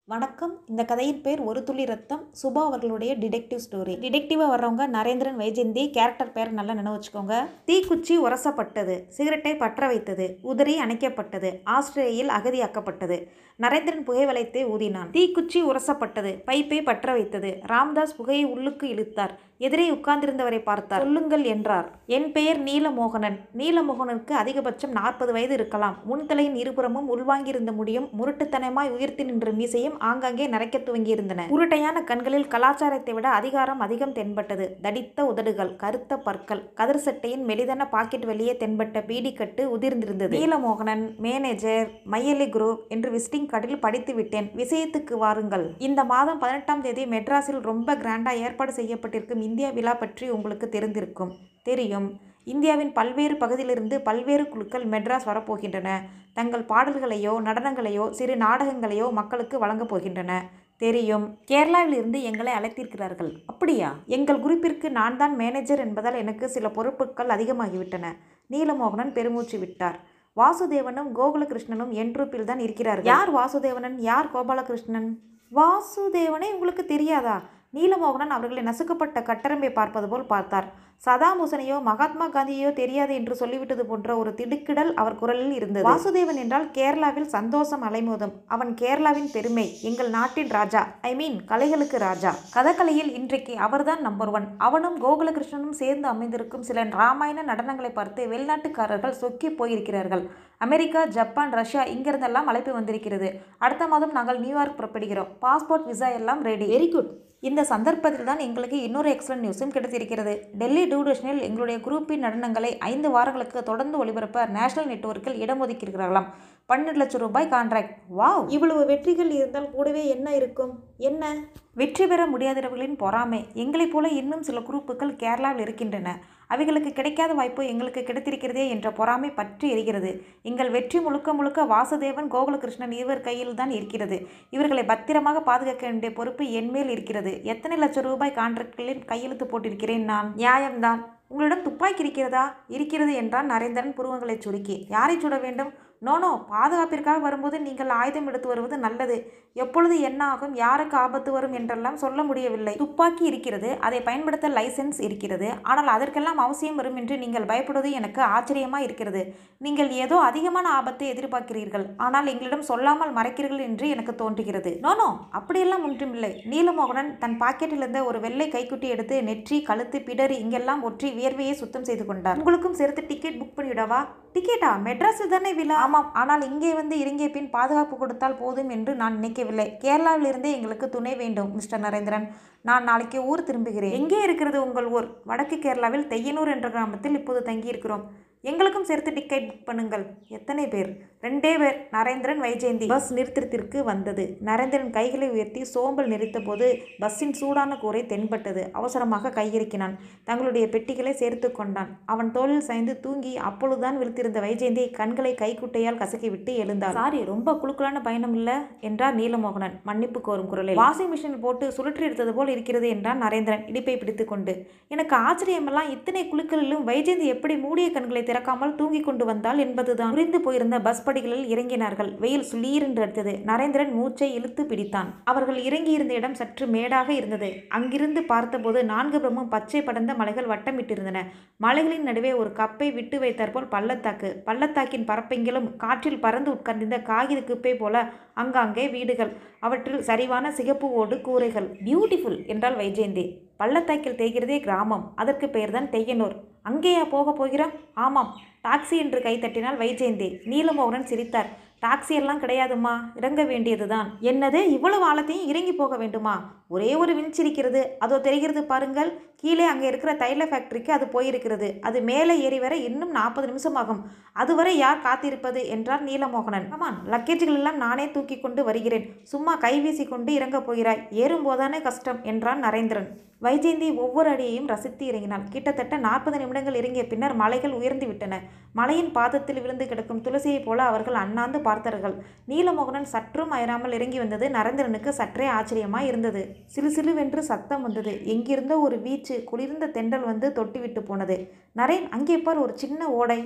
வணக்கம் இந்த கதையின் பேர் ஒரு துளி ரத்தம் சுபா அவர்களுடைய டிடெக்டிவ் ஸ்டோரி டிடெக்டிவாக வர்றவங்க நரேந்திரன் வைஜெயந்தி கேரக்டர் பேர் நல்லா நினைவு வச்சுக்கோங்க தீக்குச்சி உரசப்பட்டது சிகரெட்டை பற்ற வைத்தது உதறி அணைக்கப்பட்டது ஆஸ்திரேலியில் அகதியாக்கப்பட்டது நரேந்திரன் புகை வளைத்தே ஊதினான் தீக்குச்சி உரசப்பட்டது பைப்பை பற்ற வைத்தது ராம்தாஸ் புகையை உள்ளுக்கு இழுத்தார் எதிரே உட்கார்ந்திருந்தவரை பார்த்தார் சொல்லுங்கள் என்றார் என் பெயர் நீலமோகனன் நீலமோகனனுக்கு அதிகபட்சம் நாற்பது வயது இருக்கலாம் முன்தலையின் இருபுறமும் உள்வாங்கியிருந்த முடியும் முரட்டுத்தனமாய் உயர்த்தி நின்ற மீசையும் ஆங்காங்கே நரைக்க துவங்கியிருந்தன உருட்டையான கண்களில் கலாச்சாரத்தை விட அதிகாரம் அதிகம் தென்பட்டது தடித்த உதடுகள் கருத்த பற்கள் கதிர் சட்டையின் மெலிதான பாக்கெட் வெளியே தென்பட்ட பீடிக்கட்டு உதிர்ந்திருந்தது நீலமோகனன் மேனேஜர் மையலி குரூப் என்று விசிட்டிங் கார்டில் படித்து விட்டேன் விஷயத்துக்கு வாருங்கள் இந்த மாதம் பதினெட்டாம் தேதி மெட்ராஸில் ரொம்ப கிராண்டா ஏற்பாடு செய்யப்பட்டிருக்கும் இந்தியா விழா பற்றி உங்களுக்கு தெரிந்திருக்கும் தெரியும் இந்தியாவின் பல்வேறு பகுதியிலிருந்து பல்வேறு குழுக்கள் மெட்ராஸ் வரப்போகின்றன தங்கள் பாடல்களையோ நடனங்களையோ சிறு நாடகங்களையோ மக்களுக்கு வழங்கப் போகின்றன தெரியும் கேரளாவில் இருந்து எங்களை அழைத்திருக்கிறார்கள் அப்படியா எங்கள் குரூப்பிற்கு நான் தான் மேனேஜர் என்பதால் எனக்கு சில பொறுப்புகள் அதிகமாகிவிட்டன நீலமோகனன் பெருமூச்சு விட்டார் வாசுதேவனும் கோகுலகிருஷ்ணனும் என் குரூப்பில் தான் இருக்கிறார்கள் யார் வாசுதேவனன் யார் கோபாலகிருஷ்ணன் வாசுதேவனே உங்களுக்கு தெரியாதா நீலமோகனன் அவர்களை நசுக்கப்பட்ட கட்டரம்பை பார்ப்பது போல் பார்த்தார் சதாம் ஹுசனையோ மகாத்மா காந்தியோ தெரியாது என்று சொல்லிவிட்டது போன்ற ஒரு திடுக்கிடல் அவர் குரலில் இருந்தது வாசுதேவன் என்றால் கேரளாவில் சந்தோஷம் அலைமோதும் அவன் கேரளாவின் பெருமை எங்கள் நாட்டின் ராஜா ஐ மீன் கலைகளுக்கு ராஜா கதகளியில் இன்றைக்கு அவர்தான் நம்பர் ஒன் அவனும் கோகுலகிருஷ்ணனும் சேர்ந்து அமைந்திருக்கும் சில ராமாயண நடனங்களை பார்த்து வெளிநாட்டுக்காரர்கள் சொக்கி போயிருக்கிறார்கள் அமெரிக்கா ஜப்பான் ரஷ்யா இங்கிருந்தெல்லாம் அழைப்பு வந்திருக்கிறது அடுத்த மாதம் நாங்கள் நியூயார்க் புறப்படுகிறோம் பாஸ்போர்ட் விசா எல்லாம் ரெடி வெரி குட் இந்த சந்தர்ப்பத்தில் தான் எங்களுக்கு இன்னொரு எக்ஸலன்ட் நியூஸும் கிடைத்திருக்கிறது டெல்லி டூடேஷனில் எங்களுடைய குரூப்பின் நடனங்களை ஐந்து வாரங்களுக்கு தொடர்ந்து ஒளிபரப்ப நேஷனல் நெட்வொர்க்கில் இடம் ஒதுக்கியிருக்கிறார்களாம் பன்னெண்டு லட்சம் ரூபாய் கான்ட்ராக்ட் வாவ் இவ்வளவு வெற்றிகள் இருந்தால் கூடவே என்ன இருக்கும் என்ன வெற்றி பெற முடியாதவர்களின் பொறாமை எங்களைப் போல இன்னும் சில குரூப்புகள் கேரளாவில் இருக்கின்றன அவைகளுக்கு கிடைக்காத வாய்ப்பு எங்களுக்கு கிடைத்திருக்கிறதே என்ற பொறாமை பற்றி எரிகிறது எங்கள் வெற்றி முழுக்க முழுக்க வாசுதேவன் கோகுலகிருஷ்ணன் இருவர் கையில் தான் இருக்கிறது இவர்களை பத்திரமாக பாதுகாக்க வேண்டிய பொறுப்பு என்மேல் இருக்கிறது எத்தனை லட்சம் ரூபாய் கான்ட்ராக்ட்களில் கையெழுத்து போட்டிருக்கிறேன் நான் நியாயம்தான் உங்களிடம் துப்பாக்கி இருக்கிறதா இருக்கிறது என்றான் நரேந்திரன் புருவங்களை சுருக்கி யாரை சுட வேண்டும் நோ நோ பாதுகாப்பிற்காக வரும்போது நீங்கள் ஆயுதம் எடுத்து வருவது நல்லது எப்பொழுது என்ன ஆகும் யாருக்கு ஆபத்து வரும் என்றெல்லாம் சொல்ல முடியவில்லை துப்பாக்கி இருக்கிறது அதை பயன்படுத்த லைசென்ஸ் இருக்கிறது ஆனால் அதற்கெல்லாம் அவசியம் வரும் என்று நீங்கள் பயப்படுவது எனக்கு ஆச்சரியமா இருக்கிறது நீங்கள் ஏதோ அதிகமான ஆபத்தை எதிர்பார்க்கிறீர்கள் ஆனால் எங்களிடம் சொல்லாமல் மறைக்கிறீர்கள் என்று எனக்கு தோன்றுகிறது நோ நோ அப்படியெல்லாம் ஒன்றுமில்லை நீலமோகனன் தன் பாக்கெட்டில் இருந்த ஒரு வெள்ளை கைக்குட்டி எடுத்து நெற்றி கழுத்து பிடரி இங்கெல்லாம் ஒற்றி வியர்வையை சுத்தம் செய்து கொண்டார் உங்களுக்கும் சேர்த்து டிக்கெட் புக் பண்ணிவிடவா டிக்கெட்டா மெட்ராஸில் தானே விழா ஆமாம் ஆனால் இங்கே வந்து இறங்கிய பின் பாதுகாப்பு கொடுத்தால் போதும் என்று நான் நினைக்கவில்லை கேரளாவில் இருந்தே எங்களுக்கு துணை வேண்டும் மிஸ்டர் நரேந்திரன் நான் நாளைக்கு ஊர் திரும்புகிறேன் எங்கே இருக்கிறது உங்கள் ஊர் வடக்கு கேரளாவில் தெய்யனூர் என்ற கிராமத்தில் இப்போது தங்கியிருக்கிறோம் எங்களுக்கும் சேர்த்து டிக்கெட் புக் பண்ணுங்கள் எத்தனை பேர் ரெண்டே பேர் நரேந்திரன் வைஜெயந்தி பஸ் நிறுத்தத்திற்கு வந்தது நரேந்திரன் கைகளை உயர்த்தி சோம்பல் நிறுத்த போது பஸ்ஸின் சூடான கூரை தென்பட்டது அவசரமாக கையிறக்கினான் தங்களுடைய பெட்டிகளை சேர்த்து கொண்டான் அவன் தோளில் சாய்ந்து தூங்கி அப்பொழுதுதான் விழுத்திருந்த வைஜெயந்தி கண்களை கைக்குட்டையால் கசக்கிவிட்டு எழுந்தார் சாரி ரொம்ப குழுக்கலான பயணம் இல்ல என்றார் நீலமோகனன் மன்னிப்பு கோரும் குரலில் வாஷிங் மிஷினில் போட்டு சுழற்றி எடுத்தது போல் இருக்கிறது என்றான் நரேந்திரன் இடிப்பை பிடித்து கொண்டு எனக்கு ஆச்சரியமெல்லாம் இத்தனை குழுக்களிலும் வைஜெயந்தி எப்படி மூடிய கண்களை திறக்காமல் தூங்கிக் கொண்டு வந்தாள் என்பதுதான் புரிந்து போயிருந்த பஸ் படிகளில் இறங்கினார்கள் வெயில் சுளீரென்று அடித்தது நரேந்திரன் மூச்சை இழுத்து பிடித்தான் அவர்கள் இறங்கியிருந்த இடம் சற்று மேடாக இருந்தது அங்கிருந்து பார்த்தபோது நான்கு புறமும் பச்சை படர்ந்த மலைகள் வட்டமிட்டிருந்தன மலைகளின் நடுவே ஒரு கப்பை விட்டு வைத்தாற்போல் பள்ளத்தாக்கு பள்ளத்தாக்கின் பரப்பெங்கிலும் காற்றில் பறந்து உட்கார்ந்திருந்த காகித குப்பை போல அங்காங்கே வீடுகள் அவற்றில் சரிவான சிகப்பு ஓடு கூரைகள் பியூட்டிஃபுல் என்றால் வைஜெயந்தி பள்ளத்தாக்கில் தேய்கிறதே கிராமம் அதற்கு பெயர்தான் தெய்யனூர் அங்கேயா போக போகிறோம் ஆமாம் டாக்ஸி என்று கை தட்டினால் வைஜெயந்தி நீலமோகனன் சிரித்தார் டாக்ஸி எல்லாம் கிடையாதுமா இறங்க வேண்டியதுதான் என்னது இவ்வளவு ஆழத்தையும் இறங்கி போக வேண்டுமா ஒரே ஒரு விஞ்ச் இருக்கிறது அதோ தெரிகிறது பாருங்கள் கீழே அங்கே இருக்கிற தைல ஃபேக்டரிக்கு அது போயிருக்கிறது அது மேலே ஏறி வர இன்னும் நாற்பது நிமிஷம் ஆகும் அதுவரை யார் காத்திருப்பது என்றார் நீலமோகனன் கமான் லக்கேஜ்கள் எல்லாம் நானே தூக்கி கொண்டு வருகிறேன் சும்மா கை வீசி கொண்டு இறங்கப் போகிறாய் ஏறும்போதானே கஷ்டம் என்றான் நரேந்திரன் வைஜெயந்தி ஒவ்வொரு அடியையும் ரசித்து இறங்கினாள் கிட்டத்தட்ட நாற்பது நிமிடங்கள் இறங்கிய பின்னர் மலைகள் உயர்ந்து விட்டன மலையின் பாதத்தில் விழுந்து கிடக்கும் துளசியைப் போல அவர்கள் அண்ணாந்து பார்த்தார்கள் நீலமோகனன் சற்றும் அயராமல் இறங்கி வந்தது நரேந்திரனுக்கு சற்றே ஆச்சரியமாய் இருந்தது சிலு சிலுவென்று சத்தம் வந்தது எங்கிருந்தோ ஒரு வீச்சு குளிர்ந்த தெண்டல் வந்து தொட்டிவிட்டு போனது நரேன் அங்கே பார் ஒரு சின்ன ஓடை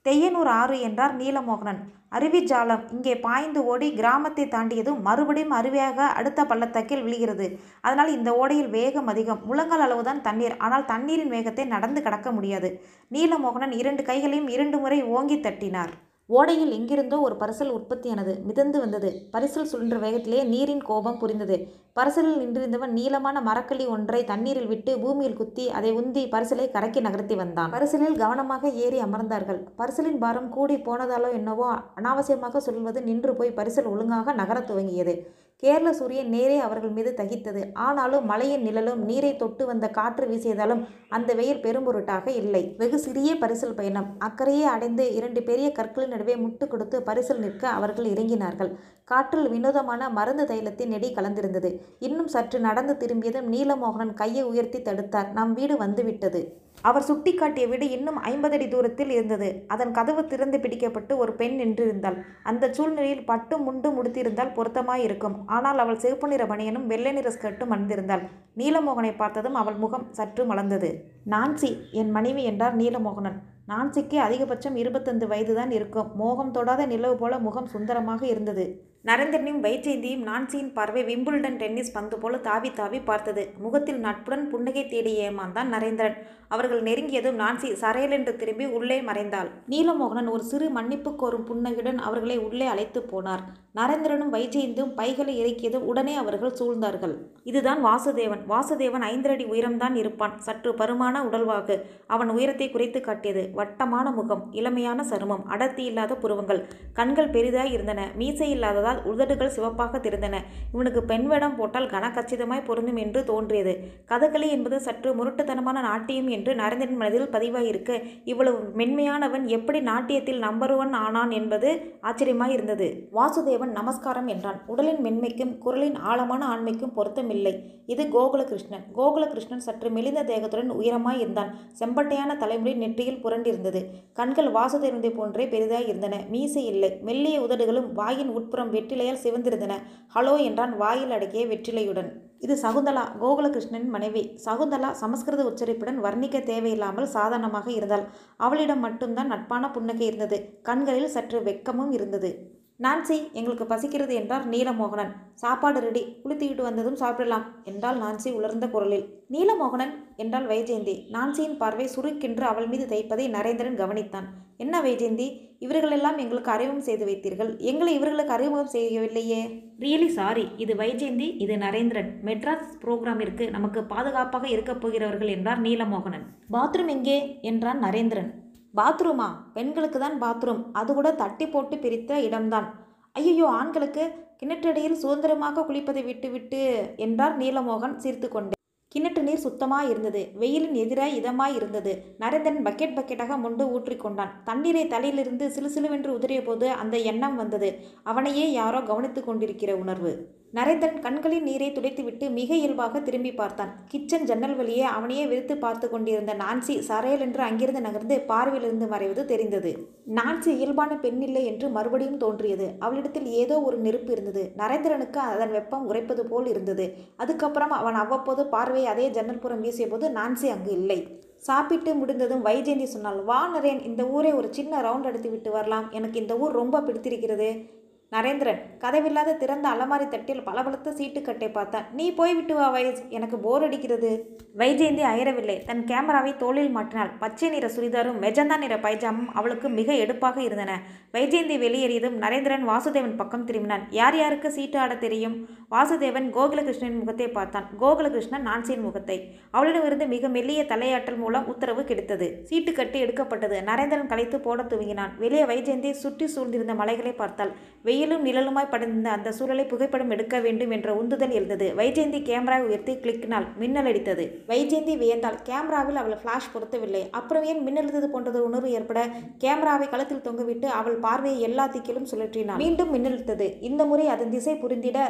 தெய்யனூர் ஆறு என்றார் நீலமோகனன் அருவிஜாலம் இங்கே பாய்ந்து ஓடி கிராமத்தை தாண்டியதும் மறுபடியும் அருவியாக அடுத்த பள்ளத்தாக்கில் விழுகிறது அதனால் இந்த ஓடையில் வேகம் அதிகம் முழங்கால் அளவுதான் தண்ணீர் ஆனால் தண்ணீரின் வேகத்தை நடந்து கடக்க முடியாது நீலமோகனன் இரண்டு கைகளையும் இரண்டு முறை ஓங்கி தட்டினார் ஓடையில் எங்கிருந்தோ ஒரு பரிசல் உற்பத்தியானது மிதந்து வந்தது பரிசல் சுழன்ற வேகத்திலே நீரின் கோபம் புரிந்தது பரிசலில் நின்றிருந்தவன் நீளமான மரக்கள்ளி ஒன்றை தண்ணீரில் விட்டு பூமியில் குத்தி அதை உந்தி பரிசலை கரைக்கு நகர்த்தி வந்தான் பரிசலில் கவனமாக ஏறி அமர்ந்தார்கள் பரிசலின் பாரம் கூடி போனதாலோ என்னவோ அனாவசியமாக சொல்வது நின்று போய் பரிசல் ஒழுங்காக நகரத் துவங்கியது கேரள சூரியன் நேரே அவர்கள் மீது தகித்தது ஆனாலும் மலையின் நிழலும் நீரை தொட்டு வந்த காற்று வீசியதாலும் அந்த வெயில் பெரும்பொருட்டாக இல்லை வெகு சிறிய பரிசல் பயணம் அக்கறையே அடைந்து இரண்டு பெரிய கற்களின் நடுவே முட்டு கொடுத்து பரிசல் நிற்க அவர்கள் இறங்கினார்கள் காற்றில் வினோதமான மருந்து தைலத்தின் நெடி கலந்திருந்தது இன்னும் சற்று நடந்து திரும்பியதும் நீலமோகனன் கையை உயர்த்தி தடுத்தார் நம் வீடு வந்துவிட்டது அவர் சுட்டிக்காட்டிய வீடு இன்னும் ஐம்பதடி தூரத்தில் இருந்தது அதன் கதவு திறந்து பிடிக்கப்பட்டு ஒரு பெண் நின்றிருந்தாள் அந்த சூழ்நிலையில் பட்டும் முண்டும் உடுத்தியிருந்தால் பொருத்தமாயிருக்கும் ஆனால் அவள் சிவப்பு நிற பனியனும் வெள்ளை நிற ஸ்கர்ட்டும் அணிந்திருந்தாள் நீலமோகனை பார்த்ததும் அவள் முகம் சற்று மலர்ந்தது நான்சி என் மனைவி என்றார் நீலமோகனன் நான்சிக்கு அதிகபட்சம் இருபத்தைந்து வயதுதான் இருக்கும் மோகம் தொடாத நிலவு போல முகம் சுந்தரமாக இருந்தது நரேந்திரனையும் வைஜெயந்தியும் நான்சியின் பார்வை விம்பிள்டன் டென்னிஸ் பந்து போல தாவி தாவி பார்த்தது முகத்தில் நட்புடன் புன்னகை தேடிய ஏமாந்தான் நரேந்திரன் அவர்கள் நெருங்கியதும் நான்சி சரையலென்று திரும்பி உள்ளே மறைந்தாள் நீலமோகனன் ஒரு சிறு மன்னிப்பு கோரும் புன்னகையுடன் அவர்களை உள்ளே அழைத்து போனார் நரேந்திரனும் வைஜெயந்தும் பைகளை இறக்கியதும் உடனே அவர்கள் சூழ்ந்தார்கள் இதுதான் வாசுதேவன் வாசுதேவன் ஐந்தரை அடி உயரம்தான் இருப்பான் சற்று பருமான உடல்வாகு அவன் உயரத்தை குறைத்து காட்டியது வட்டமான முகம் இளமையான சருமம் அடர்த்தி இல்லாத புருவங்கள் கண்கள் பெரிதாய் இருந்தன மீசை இல்லாததால் உதடுகள் சிவப்பாக தெரிந்தன இவனுக்கு பெண் வேடம் போட்டால் கனகச்சிதமாய் பொருந்தும் என்று தோன்றியது கதகளி என்பது சற்று முரட்டுத்தனமான நாட்டியம் என்று நரேந்திரன் மனதில் பதிவாயிருக்க இவ்வளவு மென்மையானவன் எப்படி நாட்டியத்தில் நம்பர் ஒன் ஆனான் என்பது ஆச்சரியமாய் இருந்தது வாசுதேவன் நமஸ்காரம் என்றான் உடலின் மென்மைக்கும் குரலின் ஆழமான ஆண்மைக்கும் பொருத்தமில்லை இது கோகுலகிருஷ்ணன் கோகுலகிருஷ்ணன் சற்று மெலிந்த தேகத்துடன் உயரமாய் இருந்தான் செம்பட்டையான தலைமுடி நெற்றியில் புரண்டிருந்தது கண்கள் வாசுதேவனை போன்றே பெரிதாய் இருந்தன மீசை இல்லை மெல்லிய உதடுகளும் வாயின் உட்புறம் வெற்றிலையால் சிவந்திருந்தன ஹலோ என்றான் வாயில் அடக்கிய வெற்றிலையுடன் இது சகுந்தலா கோகுலகிருஷ்ணனின் மனைவி சகுந்தலா சமஸ்கிருத உச்சரிப்புடன் வர்ணிக்க தேவையில்லாமல் சாதாரணமாக இருந்தாள் அவளிடம் மட்டும்தான் நட்பான புன்னகை இருந்தது கண்களில் சற்று வெட்கமும் இருந்தது நான்சி எங்களுக்கு பசிக்கிறது என்றார் நீலமோகனன் சாப்பாடு ரெடி குளித்துவிட்டு வந்ததும் சாப்பிடலாம் என்றாள் நான்சி உலர்ந்த குரலில் நீலமோகனன் என்றாள் வைஜெயந்தி நான்சியின் பார்வை சுருக்கென்று அவள் மீது தைப்பதை நரேந்திரன் கவனித்தான் என்ன வைஜெயந்தி இவர்களெல்லாம் எங்களுக்கு அறிமுகம் செய்து வைத்தீர்கள் எங்களை இவர்களுக்கு அறிமுகம் செய்யவில்லையே ரியலி சாரி இது வைஜெயந்தி இது நரேந்திரன் மெட்ராஸ் புரோகிராமிற்கு நமக்கு பாதுகாப்பாக இருக்கப் போகிறவர்கள் என்றார் நீலமோகனன் பாத்ரூம் எங்கே என்றான் நரேந்திரன் பாத்ரூமா பெண்களுக்கு தான் பாத்ரூம் அது கூட தட்டி போட்டு பிரித்த இடம்தான் ஐயோ ஆண்களுக்கு கிணற்றடியில் சுதந்திரமாக குளிப்பதை விட்டுவிட்டு என்றார் நீலமோகன் சிரித்து கொண்டே கிணற்று நீர் சுத்தமாய் இருந்தது வெயிலின் எதிராய் இதமாய் இருந்தது நரேந்திரன் பக்கெட் பக்கெட்டாக மொண்டு ஊற்றிக்கொண்டான் தண்ணீரை தலையிலிருந்து சிலுசிலுவென்று உதிரிய போது அந்த எண்ணம் வந்தது அவனையே யாரோ கவனித்துக் கொண்டிருக்கிற உணர்வு நரேந்திரன் கண்களின் நீரை துடைத்துவிட்டு மிக இயல்பாக திரும்பி பார்த்தான் கிச்சன் ஜன்னல் வழியே அவனையே வெறுத்து பார்த்து கொண்டிருந்த நான்சி சரையல் என்று அங்கிருந்து நகர்ந்து பார்வையிலிருந்து மறைவது தெரிந்தது நான்சி இயல்பான பெண்ணில்லை என்று மறுபடியும் தோன்றியது அவளிடத்தில் ஏதோ ஒரு நெருப்பு இருந்தது நரேந்திரனுக்கு அதன் வெப்பம் உரைப்பது போல் இருந்தது அதுக்கப்புறம் அவன் அவ்வப்போது பார்வையை அதே ஜன்னல் புறம் வீசியபோது நான்சி அங்கு இல்லை சாப்பிட்டு முடிந்ததும் வைஜெயந்தி சொன்னாள் வா நரேன் இந்த ஊரை ஒரு சின்ன ரவுண்ட் அடித்து விட்டு வரலாம் எனக்கு இந்த ஊர் ரொம்ப பிடித்திருக்கிறது நரேந்திரன் கதவில்லாத திறந்த அலமாரி தட்டில் பளபளத்த சீட்டுக்கட்டை பார்த்தான் நீ போய்விட்டு வா வயஸ் எனக்கு போர் அடிக்கிறது வைஜெயந்தி அயரவில்லை தன் கேமராவை தோளில் மாட்டினாள் பச்சை நிற சுடிதாரும் மெஜந்தா நிற பைஜாமும் அவளுக்கு மிக எடுப்பாக இருந்தன வைஜெயந்தி வெளியேறியதும் நரேந்திரன் வாசுதேவன் பக்கம் திரும்பினான் யார் யாருக்கு சீட்டு ஆட தெரியும் வாசுதேவன் கோகுலகிருஷ்ணனின் முகத்தை பார்த்தான் கோகுலகிருஷ்ணன் நான்சியின் முகத்தை அவளிடமிருந்து மிக மெல்லிய தலையாட்டல் மூலம் உத்தரவு கிடைத்தது சீட்டு கட்டி எடுக்கப்பட்டது நரேந்திரன் கலைத்து போடத் துவங்கினான் வெளியே வைஜெயந்தி சுற்றி சூழ்ந்திருந்த மலைகளை பார்த்தாள் வெயிலும் நிழலுமாய் படர்ந்த அந்த சூழலை புகைப்படம் எடுக்க வேண்டும் என்ற உந்துதல் எழுந்தது வைஜெயந்தி கேமரா உயர்த்தி கிளிக்கினால் மின்னல் அடித்தது வைஜெயந்தி வியந்தாள் கேமராவில் அவள் ஃப்ளாஷ் பொருத்தவில்லை அப்புறம் ஏன் மின்னழுத்தது போன்றது உணர்வு ஏற்பட கேமராவை கழுத்தில் தொங்குவிட்டு அவள் பார்வையை எல்லா திக்கிலும் சுழற்றினாள் மீண்டும் மின்னழுத்தது இந்த முறை அதன் திசை புரிந்திட வைஜெயந்தி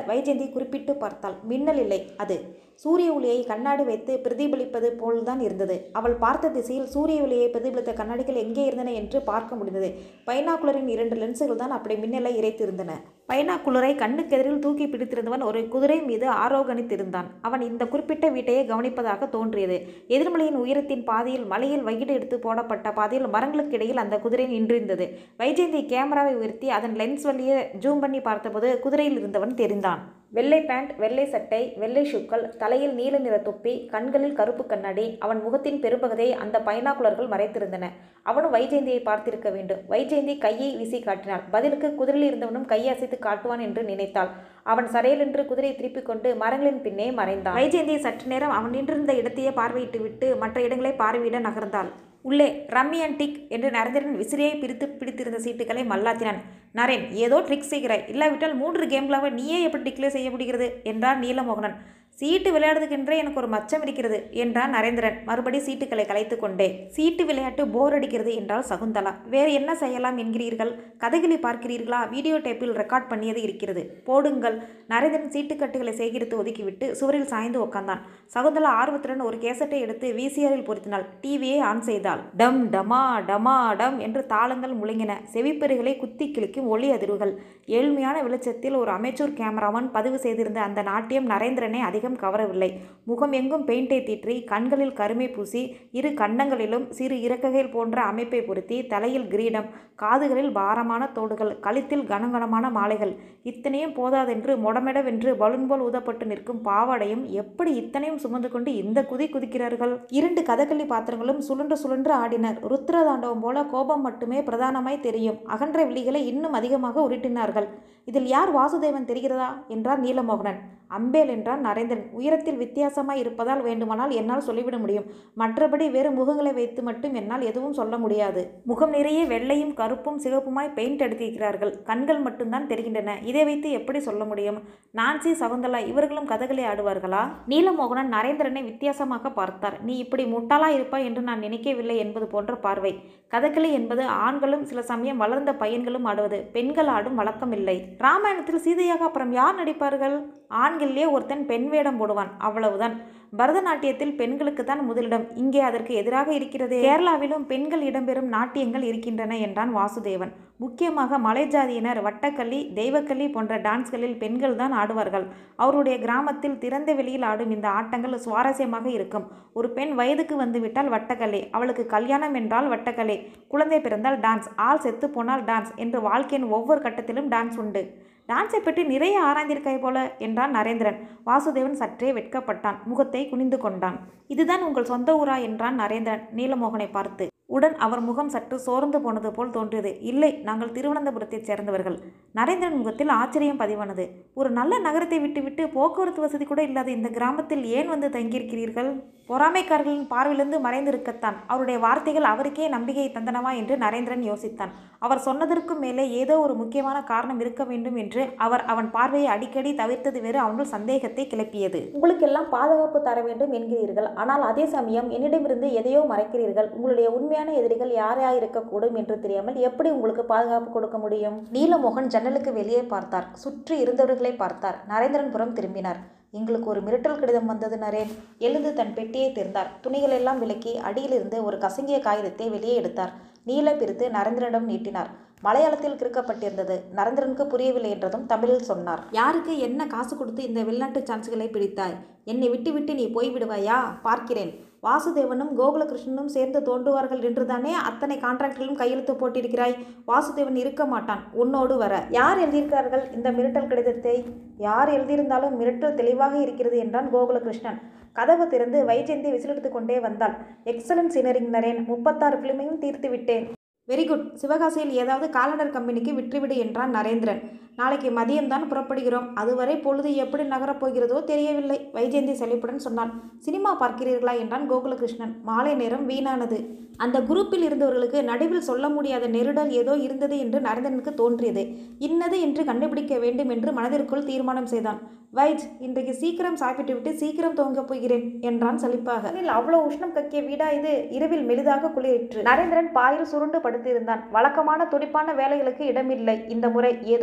வைஜெயந்தி குறிப்பிட்டு பார்த்தாள் மின்னல் இல்லை அது சூரிய ஒளியை கண்ணாடி வைத்து பிரதிபலிப்பது போல்தான் இருந்தது அவள் பார்த்த திசையில் சூரிய ஒளியை பிரதிபலித்த கண்ணாடிகள் எங்கே இருந்தன என்று பார்க்க முடிந்தது பைனாக்குலரின் இரண்டு லென்ஸுகள் தான் அப்படி மின்னலை இறைத்திருந்தன பைனாக்குலரை கண்ணுக்கெதிரில் தூக்கி பிடித்திருந்தவன் ஒரு குதிரை மீது ஆரோகணித்திருந்தான் அவன் இந்த குறிப்பிட்ட வீட்டையே கவனிப்பதாக தோன்றியது எதிர்மலையின் உயரத்தின் பாதையில் மலையில் வகிடு எடுத்து போடப்பட்ட பாதையில் மரங்களுக்கு இடையில் அந்த குதிரை நின்றிருந்தது வைஜெயந்தி கேமராவை உயர்த்தி அதன் லென்ஸ் வழியே ஜூம் பண்ணி பார்த்தபோது குதிரையில் இருந்தவன் தெரிந்தான் வெள்ளை பேண்ட் வெள்ளை சட்டை வெள்ளை ஷூக்கள் தலையில் நீல நிற தொப்பி கண்களில் கருப்பு கண்ணாடி அவன் முகத்தின் பெரும்பகுதியை அந்த பைனாக்குலர்கள் மறைத்திருந்தன அவனும் வைஜெயந்தியை பார்த்திருக்க வேண்டும் வைஜெயந்தி கையை வீசி காட்டினாள் பதிலுக்கு குதிரையில் இருந்தவனும் கையை அசைத்து காட்டுவான் என்று நினைத்தாள் அவன் சரையலென்று குதிரையை திருப்பிக் கொண்டு மரங்களின் பின்னே மறைந்தான் வைஜெயந்தி சற்று நேரம் அவன் நின்றிருந்த இடத்தையே பார்வையிட்டு விட்டு மற்ற இடங்களை பார்வையிட நகர்ந்தாள் உள்ளே ரம்மி அண்ட் டிக் என்று நரேந்திரன் விசிறியை பிரித்து பிடித்திருந்த சீட்டுகளை மல்லாத்தினான் நரேன் ஏதோ ட்ரிக் செய்கிறாய் இல்லாவிட்டால் மூன்று கேம்களாக நீயே எப்படி டிக்ளேர் செய்ய முடிகிறது என்றார் நீலமோகனன் சீட்டு விளையாடுறதுக்கென்றே எனக்கு ஒரு மச்சம் இருக்கிறது என்றான் நரேந்திரன் மறுபடி சீட்டுகளை கலைத்து கொண்டே சீட்டு விளையாட்டு போர் அடிக்கிறது என்றால் சகுந்தலா வேறு என்ன செய்யலாம் என்கிறீர்கள் கதைகளை பார்க்கிறீர்களா வீடியோ டேப்பில் ரெக்கார்ட் பண்ணியது இருக்கிறது போடுங்கள் நரேந்திரன் சீட்டுக்கட்டுகளை சேகரித்து ஒதுக்கிவிட்டு சுவரில் சாய்ந்து உட்கார்ந்தான் சகுந்தலா ஆர்வத்துடன் ஒரு கேசட்டை எடுத்து விசிஆரில் பொருத்தினாள் டிவியை ஆன் செய்தாள் டம் டமா டமா டம் என்று தாளங்கள் முழங்கின செவிப்பெருகளை குத்தி கிழிக்கும் ஒளி அதிர்வுகள் ஏழ்மையான வெளிச்சத்தில் ஒரு அமைச்சூர் கேமராமன் பதிவு செய்திருந்த அந்த நாட்டியம் நரேந்திரனை அதிகம் கவரவில்லை முகம் எங்கும் பெயிண்டை தீற்றி கண்களில் கருமை பூசி இரு கன்னங்களிலும் சிறு இறக்கைகள் போன்ற அமைப்பை பொருத்தி தலையில் கிரீடம் காதுகளில் பாரமான தோடுகள் கழுத்தில் கனகனமான மாலைகள் இத்தனையும் போதாதென்று மொடமெடவென்று பலூன் போல் ஊதப்பட்டு நிற்கும் பாவாடையும் எப்படி இத்தனையும் சுமந்து கொண்டு இந்த குதி குதிக்கிறார்கள் இரண்டு கதகளி பாத்திரங்களும் சுழன்று சுழன்று ஆடினர் ருத்ரதாண்டவம் போல கோபம் மட்டுமே பிரதானமாய் தெரியும் அகன்ற விழிகளை இன்னும் அதிகமாக உருட்டினார்கள் இதில் யார் வாசுதேவன் தெரிகிறதா என்றார் நீலமோகனன் அம்பேல் என்றான் நரேந்திரன் உயரத்தில் வித்தியாசமாய் இருப்பதால் வேண்டுமானால் என்னால் சொல்லிவிட முடியும் மற்றபடி வேறு முகங்களை வைத்து மட்டும் என்னால் எதுவும் சொல்ல முடியாது முகம் நிறைய வெள்ளையும் கருப்பும் சிவப்புமாய் பெயிண்ட் அடித்திருக்கிறார்கள் கண்கள் மட்டும்தான் தெரிகின்றன இதை வைத்து எப்படி சொல்ல முடியும் நான்சி சகுந்தலா இவர்களும் கதகளி ஆடுவார்களா நீலமோகனன் நரேந்திரனை வித்தியாசமாக பார்த்தார் நீ இப்படி முட்டாளா இருப்பாய் என்று நான் நினைக்கவில்லை என்பது போன்ற பார்வை கதகளி என்பது ஆண்களும் சில சமயம் வளர்ந்த பையன்களும் ஆடுவது பெண்கள் ஆடும் வழக்கமில்லை ராமாயணத்தில் சீதையாக அப்புறம் யார் நடிப்பார்கள் ஆண்களிலே ஒருத்தன் பெண் வேடம் போடுவான் அவ்வளவுதான் பரதநாட்டியத்தில் பெண்களுக்கு தான் முதலிடம் இங்கே அதற்கு எதிராக இருக்கிறது கேரளாவிலும் பெண்கள் இடம்பெறும் நாட்டியங்கள் இருக்கின்றன என்றான் வாசுதேவன் முக்கியமாக மலை ஜாதியினர் வட்டக்கல்லி தெய்வக்கல்லி போன்ற டான்ஸ்களில் பெண்கள் தான் ஆடுவார்கள் அவருடைய கிராமத்தில் திறந்த வெளியில் ஆடும் இந்த ஆட்டங்கள் சுவாரஸ்யமாக இருக்கும் ஒரு பெண் வயதுக்கு வந்துவிட்டால் வட்டக்கலை அவளுக்கு கல்யாணம் என்றால் வட்டக்கலை குழந்தை பிறந்தால் டான்ஸ் ஆள் செத்து போனால் டான்ஸ் என்று வாழ்க்கையின் ஒவ்வொரு கட்டத்திலும் டான்ஸ் உண்டு டான்ஸை பற்றி நிறைய ஆராய்ந்திருக்காய் போல என்றான் நரேந்திரன் வாசுதேவன் சற்றே வெட்கப்பட்டான் முகத்தை குனிந்து கொண்டான் இதுதான் உங்கள் சொந்த ஊரா என்றான் நரேந்திரன் நீலமோகனை பார்த்து உடன் அவர் முகம் சற்று சோர்ந்து போனது போல் தோன்றியது இல்லை நாங்கள் திருவனந்தபுரத்தைச் சேர்ந்தவர்கள் நரேந்திரன் முகத்தில் ஆச்சரியம் பதிவானது ஒரு நல்ல நகரத்தை விட்டுவிட்டு போக்குவரத்து வசதி கூட இல்லாத இந்த கிராமத்தில் ஏன் வந்து தங்கியிருக்கிறீர்கள் பொறாமைக்காரர்களின் பார்வையிலிருந்து மறைந்திருக்கத்தான் அவருடைய வார்த்தைகள் அவருக்கே நம்பிக்கையை தந்தனவா என்று நரேந்திரன் யோசித்தான் அவர் சொன்னதற்கும் மேலே ஏதோ ஒரு முக்கியமான காரணம் இருக்க வேண்டும் என்று அவர் அவன் பார்வையை அடிக்கடி தவிர்த்தது வேறு அவனுள் சந்தேகத்தை கிளப்பியது உங்களுக்கெல்லாம் பாதுகாப்பு தர வேண்டும் என்கிறீர்கள் ஆனால் அதே சமயம் என்னிடமிருந்து எதையோ மறைக்கிறீர்கள் உங்களுடைய உண்மையான எதிரிகள் யாராயிருக்கக்கூடும் என்று தெரியாமல் எப்படி உங்களுக்கு பாதுகாப்பு கொடுக்க முடியும் நீலமோகன் ஜன்னலுக்கு வெளியே பார்த்தார் சுற்றி இருந்தவர்களை பார்த்தார் நரேந்திரன் புறம் திரும்பினார் எங்களுக்கு ஒரு மிரட்டல் கடிதம் வந்தது நரேன் எழுந்து தன் பெட்டியை திறந்தார் துணிகளெல்லாம் விலக்கி அடியிலிருந்து ஒரு கசங்கிய காகிதத்தை வெளியே எடுத்தார் நீல பிரித்து நரேந்திரனிடம் நீட்டினார் மலையாளத்தில் கிறுக்கப்பட்டிருந்தது நரேந்திரனுக்கு புரியவில்லை என்றதும் தமிழில் சொன்னார் யாருக்கு என்ன காசு கொடுத்து இந்த வெளிநாட்டு சான்ஸ்களை பிடித்தாய் என்னை விட்டு விட்டு நீ போய்விடுவாயா பார்க்கிறேன் வாசுதேவனும் கோகுலகிருஷ்ணனும் சேர்ந்து தோன்றுவார்கள் என்றுதானே அத்தனை கான்ட்ராக்டிலும் கையெழுத்து போட்டிருக்கிறாய் வாசுதேவன் இருக்க மாட்டான் உன்னோடு வர யார் எழுதியிருக்கிறார்கள் இந்த மிரட்டல் கடிதத்தை யார் எழுதியிருந்தாலும் மிரட்டல் தெளிவாக இருக்கிறது என்றான் கோகுலகிருஷ்ணன் கதவு திறந்து வைஜெயந்தி விசிலெடுத்து கொண்டே வந்தாள் எக்ஸலன்ட் சினரிங் நரேன் முப்பத்தாறு பிலிமையும் தீர்த்து விட்டேன் வெரி குட் சிவகாசியில் ஏதாவது காலண்டர் கம்பெனிக்கு விற்றுவிடு என்றான் நரேந்திரன் நாளைக்கு மதியம்தான் புறப்படுகிறோம் அதுவரை பொழுது எப்படி நகரப் போகிறதோ தெரியவில்லை வைஜெயந்தி செழிப்புடன் சொன்னாள் சினிமா பார்க்கிறீர்களா என்றான் கோகுலகிருஷ்ணன் மாலை நேரம் வீணானது அந்த குரூப்பில் இருந்தவர்களுக்கு நடுவில் சொல்ல முடியாத நெருடல் ஏதோ இருந்தது என்று நரேந்திரனுக்கு தோன்றியது இன்னது என்று கண்டுபிடிக்க வேண்டும் என்று மனதிற்குள் தீர்மானம் செய்தான் வைஜ் இன்றைக்கு சீக்கிரம் சாப்பிட்டு விட்டு சீக்கிரம் துவங்கப் போகிறேன் என்றான் சலிப்பாக அவ்வளோ உஷ்ணம் கக்கிய வீடா இது இரவில் மெலிதாக குளிரிற்று நரேந்திரன் பாயில் சுருண்டு படுத்திருந்தான் வழக்கமான துடிப்பான வேலைகளுக்கு இடமில்லை இந்த முறை ஏதோ ஒரு டான்ஸ்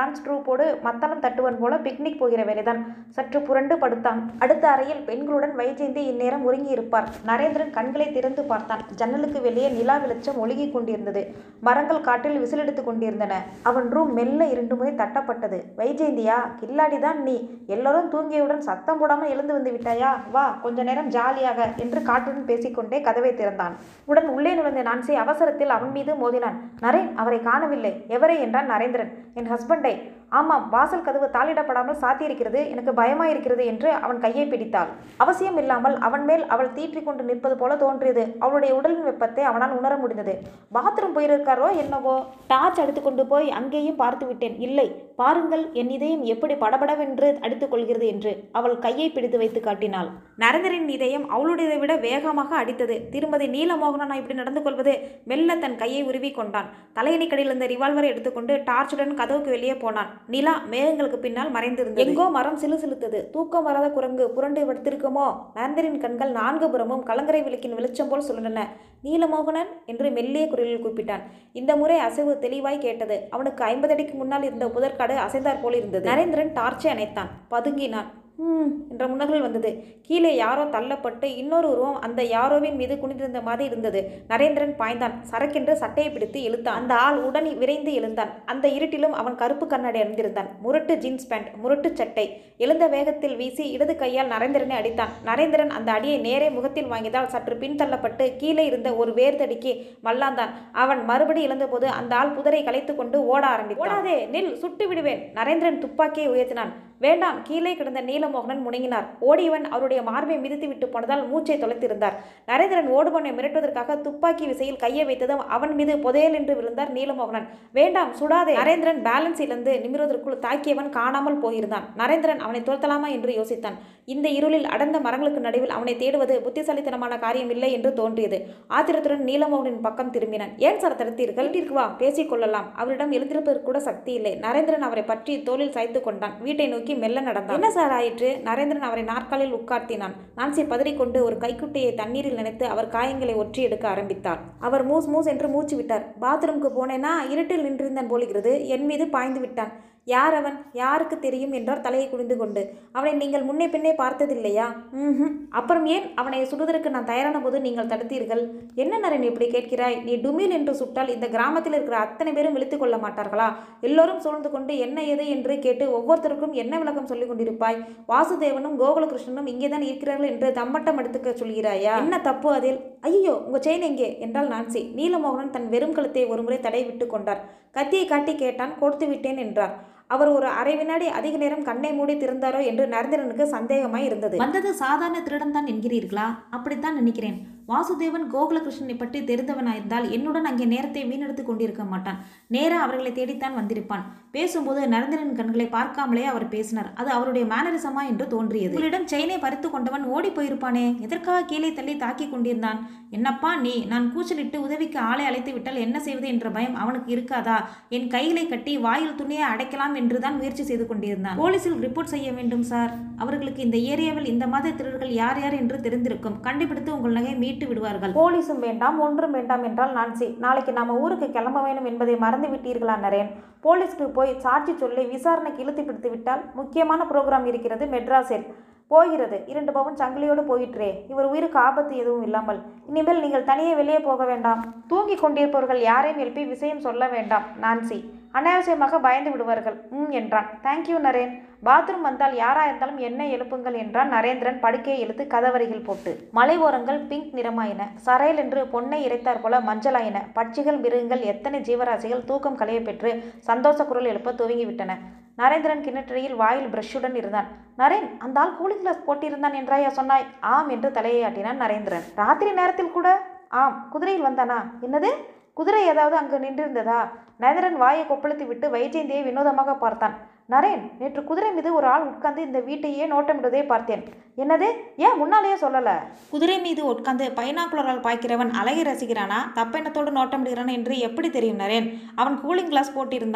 டான்ஸ் ட்ரூப்போடு மத்தளம் தட்டுவன் போல பிக்னிக் போகிற வேலைதான் சற்று புரண்டு படுத்தான் அடுத்த அறையில் பெண்களுடன் வைஜெயந்தி இந்நேரம் உறங்கி இருப்பார் நரேந்திரன் கண்களை திறந்து பார்த்தான் ஜன்னலுக்கு வெளியே நிலா வெளிச்சம் ஒழுகிக் கொண்டிருந்தது மரங்கள் காற்றில் விசிலெடுத்து கொண்டிருந்தன அவன் ரூம் மெல்ல இரண்டு முறை தட்டப்பட்டது வைஜெயந்தியா கில்லாடிதான் நீ எல்லோரும் தூங்கியவுடன் சத்தம் போடாமல் எழுந்து வந்து விட்டாயா வா கொஞ்ச நேரம் ஜாலியாக என்று காற்றுடன் பேசிக்கொண்டே கதவை திறந்தான் உடன் உள்ளே நுழைந்த நான்சி அவசரத்தில் அவன் மீது மோதினான் நரேன் அவரை காணவில்லை எவரை என்றான் நரேந்திரன் என் ஹஸ்பண்டை ஆமாம் வாசல் கதவு தாளிடப்படாமல் சாத்தியிருக்கிறது எனக்கு பயமாயிருக்கிறது என்று அவன் கையை பிடித்தாள் அவசியம் இல்லாமல் அவன் மேல் அவள் தீற்றிக் கொண்டு நிற்பது போல தோன்றியது அவளுடைய உடலின் வெப்பத்தை அவனால் உணர முடிந்தது பாத்ரூம் போயிருக்காரோ என்னவோ டார்ச் அடித்து கொண்டு போய் அங்கேயும் பார்த்து விட்டேன் இல்லை பாருங்கள் என் இதயம் எப்படி படபடவென்று அடித்துக் கொள்கிறது என்று அவள் கையை பிடித்து வைத்து காட்டினாள் நரேந்திரன் இதயம் அவளுடையதை விட வேகமாக அடித்தது திருமதி நீலமோகனன் இப்படி நடந்து கொள்வது மெல்ல தன் கையை உருவி கொண்டான் தலையணிக்கடியில் இருந்த ரிவால்வரை எடுத்துக்கொண்டு டார்ச்சுடன் கதவுக்கு வெளியே போனான் நிலா மேகங்களுக்கு பின்னால் மறைந்திருந்தது எங்கோ மரம் சிலு சிலுத்தது தூக்கம் வராத குரங்கு புரண்டு படுத்திருக்குமோ நரேந்திரின் கண்கள் நான்கு புறமும் கலங்கரை விளக்கின் வெளிச்சம் போல் சுழன்றன நீலமோகனன் என்று மெல்லிய குரலில் கூப்பிட்டான் இந்த முறை அசைவு தெளிவாய் கேட்டது அவனுக்கு ஐம்பது அடிக்கு முன்னால் இருந்த புதற்காடு அசைந்தார் போல் இருந்தது நரேந்திரன் டார்ச்சை அணைத்தான் பதுங்கினான் ஹம் என்ற முனகல் வந்தது கீழே யாரோ தள்ளப்பட்டு இன்னொரு உருவம் அந்த யாரோவின் மீது குனிந்திருந்த மாதிரி இருந்தது நரேந்திரன் பாய்ந்தான் சரக்கென்று சட்டையை பிடித்து இழுத்தான் அந்த ஆள் உடன் விரைந்து எழுந்தான் அந்த இருட்டிலும் அவன் கருப்பு கண்ணாடி அணிந்திருந்தான் முரட்டு ஜீன்ஸ் பேண்ட் முரட்டு சட்டை எழுந்த வேகத்தில் வீசி இடது கையால் நரேந்திரனை அடித்தான் நரேந்திரன் அந்த அடியை நேரே முகத்தில் வாங்கியதால் சற்று பின்தள்ளப்பட்டு கீழே இருந்த ஒரு வேர்தடிக்கு மல்லாந்தான் அவன் மறுபடி இழந்தபோது அந்த ஆள் புதரை கலைத்து கொண்டு ஓட ஆரம்பித்தான் ஓடாதே நில் சுட்டு விடுவேன் நரேந்திரன் துப்பாக்கியை உயர்த்தினான் வேண்டாம் கீழே கிடந்த நீலமோகனன் முணங்கினார் ஓடியவன் அவருடைய மார்பை மிதித்து விட்டு போனதால் மூச்சை தொலைத்திருந்தார் நரேந்திரன் ஓடுவனை மிரட்டுவதற்காக துப்பாக்கி விசையில் கையை வைத்ததும் அவன் மீது புதையல் என்று விழுந்தார் நீலமோகனன் வேண்டாம் சுடாதே நரேந்திரன் பேலன்ஸ் இழந்து நிமிர்வதற்குள் தாக்கியவன் காணாமல் போயிருந்தான் நரேந்திரன் அவனை துரத்தலாமா என்று யோசித்தான் இந்த இருளில் அடர்ந்த மரங்களுக்கு நடுவில் அவனை தேடுவது புத்திசாலித்தனமான காரியம் இல்லை என்று தோன்றியது ஆத்திரத்துடன் நீலமோகனின் பக்கம் திரும்பினான் ஏன் சார் தடுத்தீர்கள் வீட்டிற்கு வா பேசிக் கொள்ளலாம் அவரிடம் எழுந்திருப்பதற்கு கூட சக்தி இல்லை நரேந்திரன் அவரை பற்றி தோளில் சாய்த்து கொண்டான் வீட்டை நோக்கி மெல்ல நடந்தான் என்ன சார் ஆயிற்று நரேந்திரன் அவரை நாற்காலில் உட்கார்த்தினான் நான்சி பதறிக்கொண்டு ஒரு கைக்குட்டையை தண்ணீரில் நினைத்து அவர் காயங்களை ஒற்றி எடுக்க ஆரம்பித்தார் அவர் மூஸ் மூஸ் என்று மூச்சு விட்டார் பாத்ரூமுக்கு போனேனா இருட்டில் நின்றிருந்தான் போலுகிறது என் மீது பாய்ந்து விட்டான் யார் அவன் யாருக்கு தெரியும் என்றார் தலையை குனிந்து கொண்டு அவனை நீங்கள் முன்னே பின்னே பார்த்ததில்லையா ம் அப்புறம் ஏன் அவனை சுடுவதற்கு நான் தயாரான போது நீங்கள் தடுத்தீர்கள் என்ன நரன் இப்படி கேட்கிறாய் நீ டுமில் என்று சுட்டால் இந்த கிராமத்தில் இருக்கிற அத்தனை பேரும் விழித்துக் கொள்ள மாட்டார்களா எல்லோரும் சூழ்ந்து கொண்டு என்ன எது என்று கேட்டு ஒவ்வொருத்தருக்கும் என்ன விளக்கம் சொல்லிக் கொண்டிருப்பாய் வாசுதேவனும் கோகுலகிருஷ்ணனும் இங்கேதான் இருக்கிறார்கள் என்று தம்மட்டம் எடுத்துக்க சொல்கிறாயா என்ன தப்பு அதில் ஐயோ உங்க செயின் எங்கே என்றால் நான்சி நீலமோகனன் தன் வெறும் கழுத்தை ஒருமுறை தடை விட்டு கொண்டார் கத்தியை காட்டி கேட்டான் கொடுத்து விட்டேன் என்றார் அவர் ஒரு அரை வினாடி அதிக நேரம் கண்ணை மூடி திறந்தாரோ என்று நரேந்திரனுக்கு சந்தேகமாய் இருந்தது வந்தது சாதாரண திருடன் தான் என்கிறீர்களா அப்படித்தான் நினைக்கிறேன் வாசுதேவன் கோகுலகிருஷ்ணனை பற்றி தெரிந்தவனாயிருந்தால் என்னுடன் அங்கே நேரத்தை வீணெடுத்து கொண்டிருக்க மாட்டான் நேரா அவர்களை தேடித்தான் வந்திருப்பான் பேசும்போது நரேந்திரன் கண்களை பார்க்காமலே அவர் பேசினார் அது அவருடைய மேனரிசமா என்று தோன்றியது உங்களிடம் செயினை பறித்து கொண்டவன் ஓடி போயிருப்பானே எதற்காக கீழே தள்ளி தாக்கி கொண்டிருந்தான் என்னப்பா நீ நான் கூச்சலிட்டு உதவிக்கு ஆளை அழைத்து விட்டால் என்ன செய்வது என்ற பயம் அவனுக்கு இருக்காதா என் கைகளை கட்டி வாயில் துணியை அடைக்கலாம் என்றுதான் முயற்சி செய்து கொண்டிருந்தான் போலீசில் ரிப்போர்ட் செய்ய வேண்டும் சார் அவர்களுக்கு இந்த ஏரியாவில் இந்த மாதிரி திருடர்கள் யார் யார் என்று தெரிந்திருக்கும் கண்டுபிடித்து உங்கள் நகையை மீட்டு விடுவார்கள் போலீஸும் வேண்டாம் ஒன்றும் வேண்டாம் என்றால் நான்சி நாளைக்கு நாம ஊருக்கு கிளம்ப வேண்டும் என்பதை மறந்து விட்டீர்களா நரேன் போலீஸ்க்கு போய் சாட்சி சொல்லி விசாரணைக்கு இழுத்து பிடித்து விட்டால் முக்கியமான ப்ரோக்ராம் இருக்கிறது மெட்ராஸில் போகிறது இரண்டு பவன் சங்கிலியோடு போயிற்றே இவர் உயிருக்கு ஆபத்து எதுவும் இல்லாமல் இனிமேல் நீங்கள் தனியே வெளியே போக வேண்டாம் தூங்கிக் கொண்டிருப்பவர்கள் யாரையும் எழுப்பி விஷயம் சொல்ல வேண்டாம் நான்சி அனாவசியமாக பயந்து விடுவார்கள் ம் என்றான் தேங்க்யூ நரேன் பாத்ரூம் வந்தால் யாரா இருந்தாலும் என்ன எழுப்புங்கள் என்றான் நரேந்திரன் படுக்கையை இழுத்து கதவருகில் போட்டு மலை ஓரங்கள் பிங்க் நிறமாயின சரையல் என்று பொன்னை இறைத்தார் போல மஞ்சளாயின பட்சிகள் மிருகங்கள் எத்தனை ஜீவராசிகள் தூக்கம் களைய பெற்று சந்தோஷ குரல் எழுப்ப துவங்கிவிட்டன நரேந்திரன் கிணற்றடியில் வாயில் பிரஷுடன் இருந்தான் நரேன் அந்த ஆள் கூலிங் கிளாஸ் போட்டிருந்தான் என்றாயா சொன்னாய் ஆம் என்று தலையை ஆட்டினான் நரேந்திரன் ராத்திரி நேரத்தில் கூட ஆம் குதிரையில் வந்தானா என்னது குதிரை ஏதாவது அங்கு நின்றிருந்ததா நரேந்திரன் வாயை கொப்பளித்து விட்டு வைஜெயந்தியை வினோதமாக பார்த்தான் நரேன் நேற்று குதிரை மீது ஒரு ஆள் உட்கார்ந்து இந்த வீட்டையே நோட்டமிடுவதை பார்த்தேன் என்னது ஏன் முன்னாலேயே சொல்லல குதிரை மீது உட்கார்ந்து பைனாக்குலரால் பாய்க்கிறவன் அழகை ரசிக்கிறானா தப்பெண்ணத்தோடு நோட்டமிடுகிறானா என்று எப்படி தெரியும் நரேன் அவன் கூலிங் கிளாஸ் போட்டிருந்தான்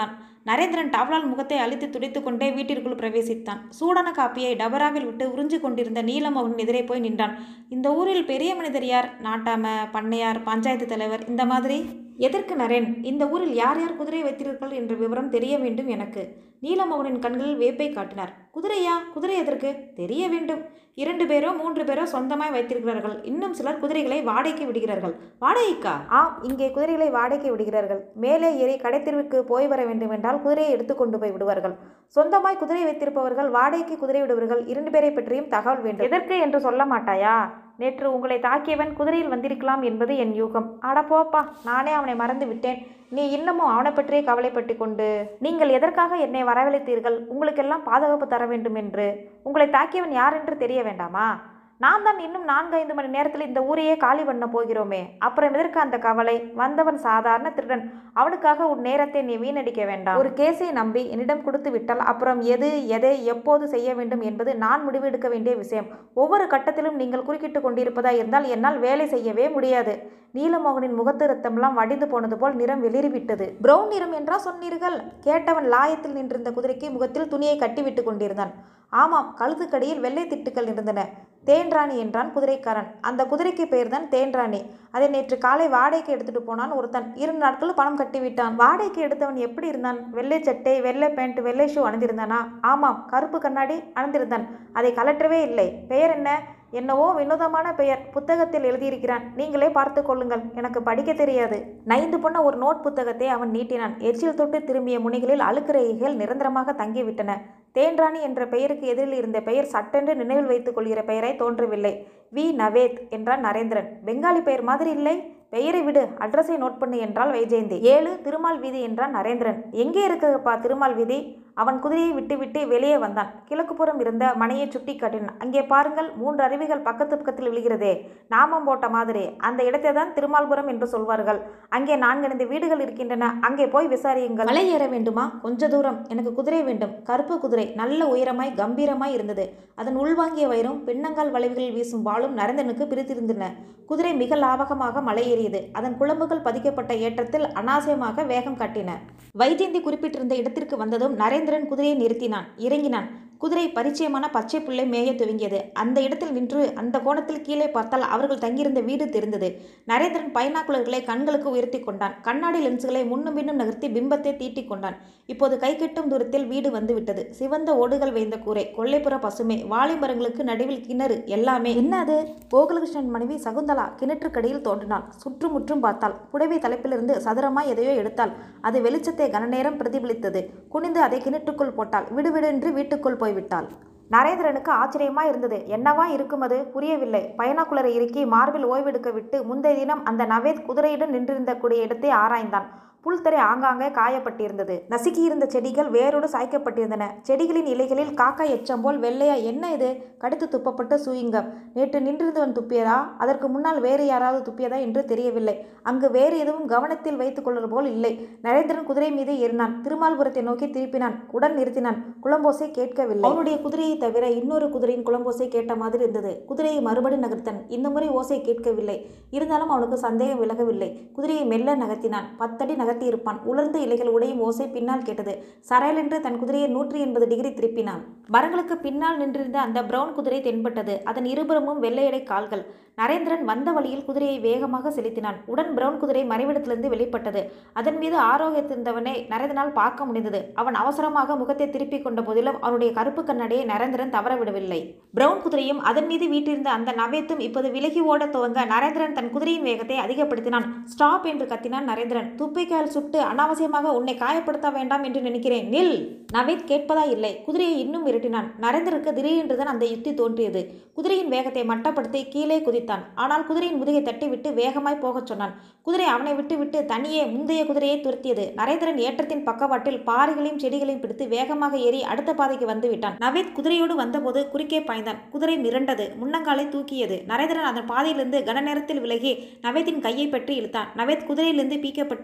நரேந்திரன் டவலால் முகத்தை அழித்து துடைத்து கொண்டே வீட்டிற்குள் பிரவேசித்தான் சூடான காப்பியை டபராவில் விட்டு உறிஞ்சு கொண்டிருந்த நீலமோகன் எதிரே போய் நின்றான் இந்த ஊரில் பெரிய மனிதர் யார் நாட்டாம பண்ணையார் பஞ்சாயத்து தலைவர் இந்த மாதிரி எதற்கு நரேன் இந்த ஊரில் யார் யார் குதிரை வைத்தீர்கள் என்ற விவரம் தெரிய வேண்டும் எனக்கு நீலமோகனின் கண்களில் வேப்பை காட்டினார் குதிரையா குதிரை எதற்கு தெரிய வேண்டும் இரண்டு பேரோ மூன்று பேரோ சொந்தமாய் வைத்திருக்கிறார்கள் இன்னும் சிலர் குதிரைகளை வாடகைக்கு விடுகிறார்கள் வாடகைக்கா ஆம் இங்கே குதிரைகளை வாடகைக்கு விடுகிறார்கள் மேலே ஏறி கடைத்தெருவுக்கு போய் வர வேண்டும் என்றால் குதிரையை எடுத்துக்கொண்டு போய் விடுவார்கள் சொந்தமாய் குதிரை வைத்திருப்பவர்கள் வாடகைக்கு குதிரை விடுவர்கள் இரண்டு பேரை பற்றியும் தகவல் வேண்டும் எதற்கு என்று சொல்ல மாட்டாயா நேற்று உங்களை தாக்கியவன் குதிரையில் வந்திருக்கலாம் என்பது என் யூகம் அட போப்பா நானே அவனை மறந்து விட்டேன் நீ இன்னமும் அவனை பற்றியே கவலைப்பட்டு கொண்டு நீங்கள் எதற்காக என்னை வரவழைத்தீர்கள் உங்களுக்கெல்லாம் பாதுகாப்பு தர வேண்டும் என்று உங்களை தாக்கியவன் யார் என்று தெரிய வேண்டாமா நான் தான் இன்னும் நான்கு ஐந்து மணி நேரத்தில் இந்த ஊரையே காலி பண்ண போகிறோமே அப்புறம் எதற்கு அந்த கவலை வந்தவன் சாதாரண திருடன் அவனுக்காக உன் நேரத்தை நீ வீணடிக்க வேண்டாம் ஒரு கேஸை நம்பி என்னிடம் கொடுத்து விட்டால் அப்புறம் எது எதை எப்போது செய்ய வேண்டும் என்பது நான் முடிவெடுக்க வேண்டிய விஷயம் ஒவ்வொரு கட்டத்திலும் நீங்கள் குறுக்கிட்டு கொண்டிருப்பதா இருந்தால் என்னால் வேலை செய்யவே முடியாது நீலமோகனின் முகத்து ரத்தமெல்லாம் வடிந்து போனது போல் நிறம் வெளிறிவிட்டது பிரவுன் நிறம் என்றா சொன்னீர்கள் கேட்டவன் லாயத்தில் நின்றிருந்த குதிரைக்கு முகத்தில் துணியை கட்டிவிட்டு கொண்டிருந்தான் ஆமாம் கழுத்துக்கடியில் வெள்ளை திட்டுக்கள் இருந்தன தேன்ராணி என்றான் குதிரைக்காரன் அந்த குதிரைக்கு பெயர்தான் தேன்ராணி அதை நேற்று காலை வாடகைக்கு எடுத்துட்டு போனான் ஒருத்தன் இரண்டு நாட்கள் பணம் கட்டிவிட்டான் வாடகைக்கு எடுத்தவன் எப்படி இருந்தான் வெள்ளை சட்டை வெள்ளை பேண்ட் வெள்ளை ஷூ அணிந்திருந்தானா ஆமாம் கருப்பு கண்ணாடி அணிந்திருந்தான் அதை கலற்றவே இல்லை பெயர் என்ன என்னவோ வினோதமான பெயர் புத்தகத்தில் எழுதியிருக்கிறான் நீங்களே பார்த்து கொள்ளுங்கள் எனக்கு படிக்க தெரியாது நைந்து பொண்ண ஒரு நோட் புத்தகத்தை அவன் நீட்டினான் எச்சில் தொட்டு திரும்பிய முனைகளில் அழுக்குறைகள் நிரந்தரமாக தங்கிவிட்டன தேன்ராணி என்ற பெயருக்கு எதிரில் இருந்த பெயர் சட்டென்று நினைவில் வைத்துக் கொள்கிற பெயரை தோன்றவில்லை வி நவேத் என்றான் நரேந்திரன் பெங்காலி பெயர் மாதிரி இல்லை பெயரை விடு அட்ரஸை நோட் பண்ணு என்றால் வைஜெயந்தி ஏழு திருமால் வீதி என்றான் நரேந்திரன் எங்கே இருக்குதுப்பா திருமால் வீதி அவன் குதிரையை விட்டுவிட்டு வெளியே வந்தான் கிழக்குப்புறம் இருந்த மனையை சுட்டி காட்டினான் அங்கே பாருங்கள் மூன்று அருவிகள் பக்கத்து பக்கத்தில் விழுகிறதே நாமம் போட்ட மாதிரி அந்த இடத்தை தான் திருமால்புரம் என்று சொல்வார்கள் அங்கே நான்கைந்து வீடுகள் இருக்கின்றன அங்கே போய் விசாரியுங்கள் மலை ஏற வேண்டுமா கொஞ்ச தூரம் எனக்கு குதிரை வேண்டும் கருப்பு குதிரை நல்ல உயரமாய் கம்பீரமாய் இருந்தது அதன் உள்வாங்கிய வயிறும் பின்னங்கால் வளைவுகளில் வீசும் வாளும் நரந்தனுக்கு பிரித்திருந்தன குதிரை மிக லாபகமாக மலை ஏறியது அதன் குழம்புகள் பதிக்கப்பட்ட ஏற்றத்தில் அனாவசியமாக வேகம் காட்டின வைஜெயந்தி குறிப்பிட்டிருந்த இடத்திற்கு வந்ததும் நரேந்திரன் குதிரையை நிறுத்தினான் இறங்கினான் குதிரை பரிச்சயமான பச்சை புல்லை மேய துவங்கியது அந்த இடத்தில் நின்று அந்த கோணத்தில் கீழே பார்த்தால் அவர்கள் தங்கியிருந்த வீடு தெரிந்தது நரேந்திரன் பைனாக்குலர்களை கண்களுக்கு உயர்த்தி கொண்டான் கண்ணாடி லென்ஸ்களை முன்னும் பின்னும் நகர்த்தி பிம்பத்தை தீட்டிக் கொண்டான் இப்போது கை கெட்டும் தூரத்தில் வீடு வந்துவிட்டது சிவந்த ஓடுகள் வைந்த கூரை கொல்லைப்புற பசுமை வாழைமரங்களுக்கு நடுவில் கிணறு எல்லாமே என்ன அது கோகுலகிருஷ்ணன் மனைவி சகுந்தலா கிணற்றுக்கடியில் தோன்றினாள் சுற்றுமுற்றும் பார்த்தாள் புடவை தலைப்பிலிருந்து சதுரமாய் எதையோ எடுத்தாள் அது வெளிச்சத்தை கனநேரம் பிரதிபலித்தது குனிந்து அதை கிணற்றுக்குள் போட்டாள் விடுவிடென்று வீட்டுக்குள் போய்விட்டாள் நரேந்திரனுக்கு ஆச்சரியமா இருந்தது என்னவா இருக்கும் அது புரியவில்லை பயனாக்குளரை இறுக்கி மார்பில் ஓய்வெடுக்க விட்டு முந்தைய தினம் அந்த நவேத் குதிரையுடன் நின்றிருந்த கூடிய இடத்தை ஆராய்ந்தான் புல்தரை ஆங்காங்கே காயப்பட்டிருந்தது நசுக்கியிருந்த செடிகள் வேரோடு சாய்க்கப்பட்டிருந்தன செடிகளின் இலைகளில் காக்காய் எச்சம் போல் வெள்ளையா என்ன இது கடித்து துப்பப்பட்ட சூயிங்கம் நேற்று நின்றிருந்தவன் துப்பியதா அதற்கு முன்னால் வேறு யாராவது துப்பியதா என்று தெரியவில்லை அங்கு வேறு எதுவும் கவனத்தில் வைத்துக் கொள்வது போல் இல்லை நரேந்திரன் குதிரை மீது ஏறினான் திருமால்புரத்தை நோக்கி திருப்பினான் உடன் நிறுத்தினான் குளம்போசை கேட்கவில்லை அவனுடைய குதிரையை தவிர இன்னொரு குதிரையின் குளம்போசை கேட்ட மாதிரி இருந்தது குதிரையை மறுபடி நகர்த்தான் இந்த முறை ஓசை கேட்கவில்லை இருந்தாலும் அவனுக்கு சந்தேகம் விலகவில்லை குதிரையை மெல்ல நகர்த்தினான் பத்தடி நகர்த்தியிருப்பான் உலர்ந்த இலைகள் உடையும் ஓசை பின்னால் கேட்டது சரையலென்று தன் குதிரையை நூற்றி எண்பது டிகிரி திருப்பினான் மரங்களுக்கு பின்னால் நின்றிருந்த அந்த பிரவுன் குதிரை தென்பட்டது அதன் இருபுறமும் வெள்ளையடை கால்கள் நரேந்திரன் வந்த வழியில் குதிரையை வேகமாக செலுத்தினான் உடன் பிரவுன் குதிரை மறைவிடத்திலிருந்து வெளிப்பட்டது அதன் மீது ஆரோக்கியத்திருந்தவனை நரேந்திரனால் பார்க்க முடிந்தது அவன் அவசரமாக முகத்தை திருப்பிக் கொண்ட போதிலும் அவனுடைய கருப்பு கண்ணாடியை நரேந்திரன் தவறவிடவில்லை பிரவுன் குதிரையும் அதன் மீது வீட்டிருந்த அந்த நவேத்தும் இப்போது விலகி ஓடத் துவங்க நரேந்திரன் தன் குதிரையின் வேகத்தை அதிகப்படுத்தினான் ஸ்டாப் என்று கத்தினான் நரேந்திரன் துப்பிக்கால் சுட்டு அனாவசியமாக உன்னை காயப்படுத்த வேண்டாம் என்று நினைக்கிறேன் நில் நவேத் கேட்பதா இல்லை குதிரையை இன்னும் விரட்டினான் நரேந்திரனுக்கு திடீரென்றுதான் அந்த யுக்தி தோன்றியது குதிரையின் வேகத்தை மட்டப்படுத்தி கீழே குதித்தான் ஆனால் குதிரையின் முதுகை தட்டிவிட்டு வேகமாய் போகச் சொன்னான் குதிரை அவனை விட்டு விட்டு தனியே முந்தைய குதிரையை துரத்தியது நரேந்திரன் ஏற்றத்தின் பக்கவாட்டில் பாறைகளையும் செடிகளையும் பிடித்து வேகமாக ஏறி அடுத்த பாதைக்கு வந்து விட்டான் நவேத் குதிரையோடு வந்தபோது குறுக்கே பாய்ந்தான் குதிரை மிரண்டது முன்னங்காலை தூக்கியது நரேந்திரன் அதன் பாதையிலிருந்து கன நேரத்தில் விலகி நவேத்தின் கையை பற்றி இழுத்தான் நவேத் குதிரையிலிருந்து பீக்கப்பட்டு கீழே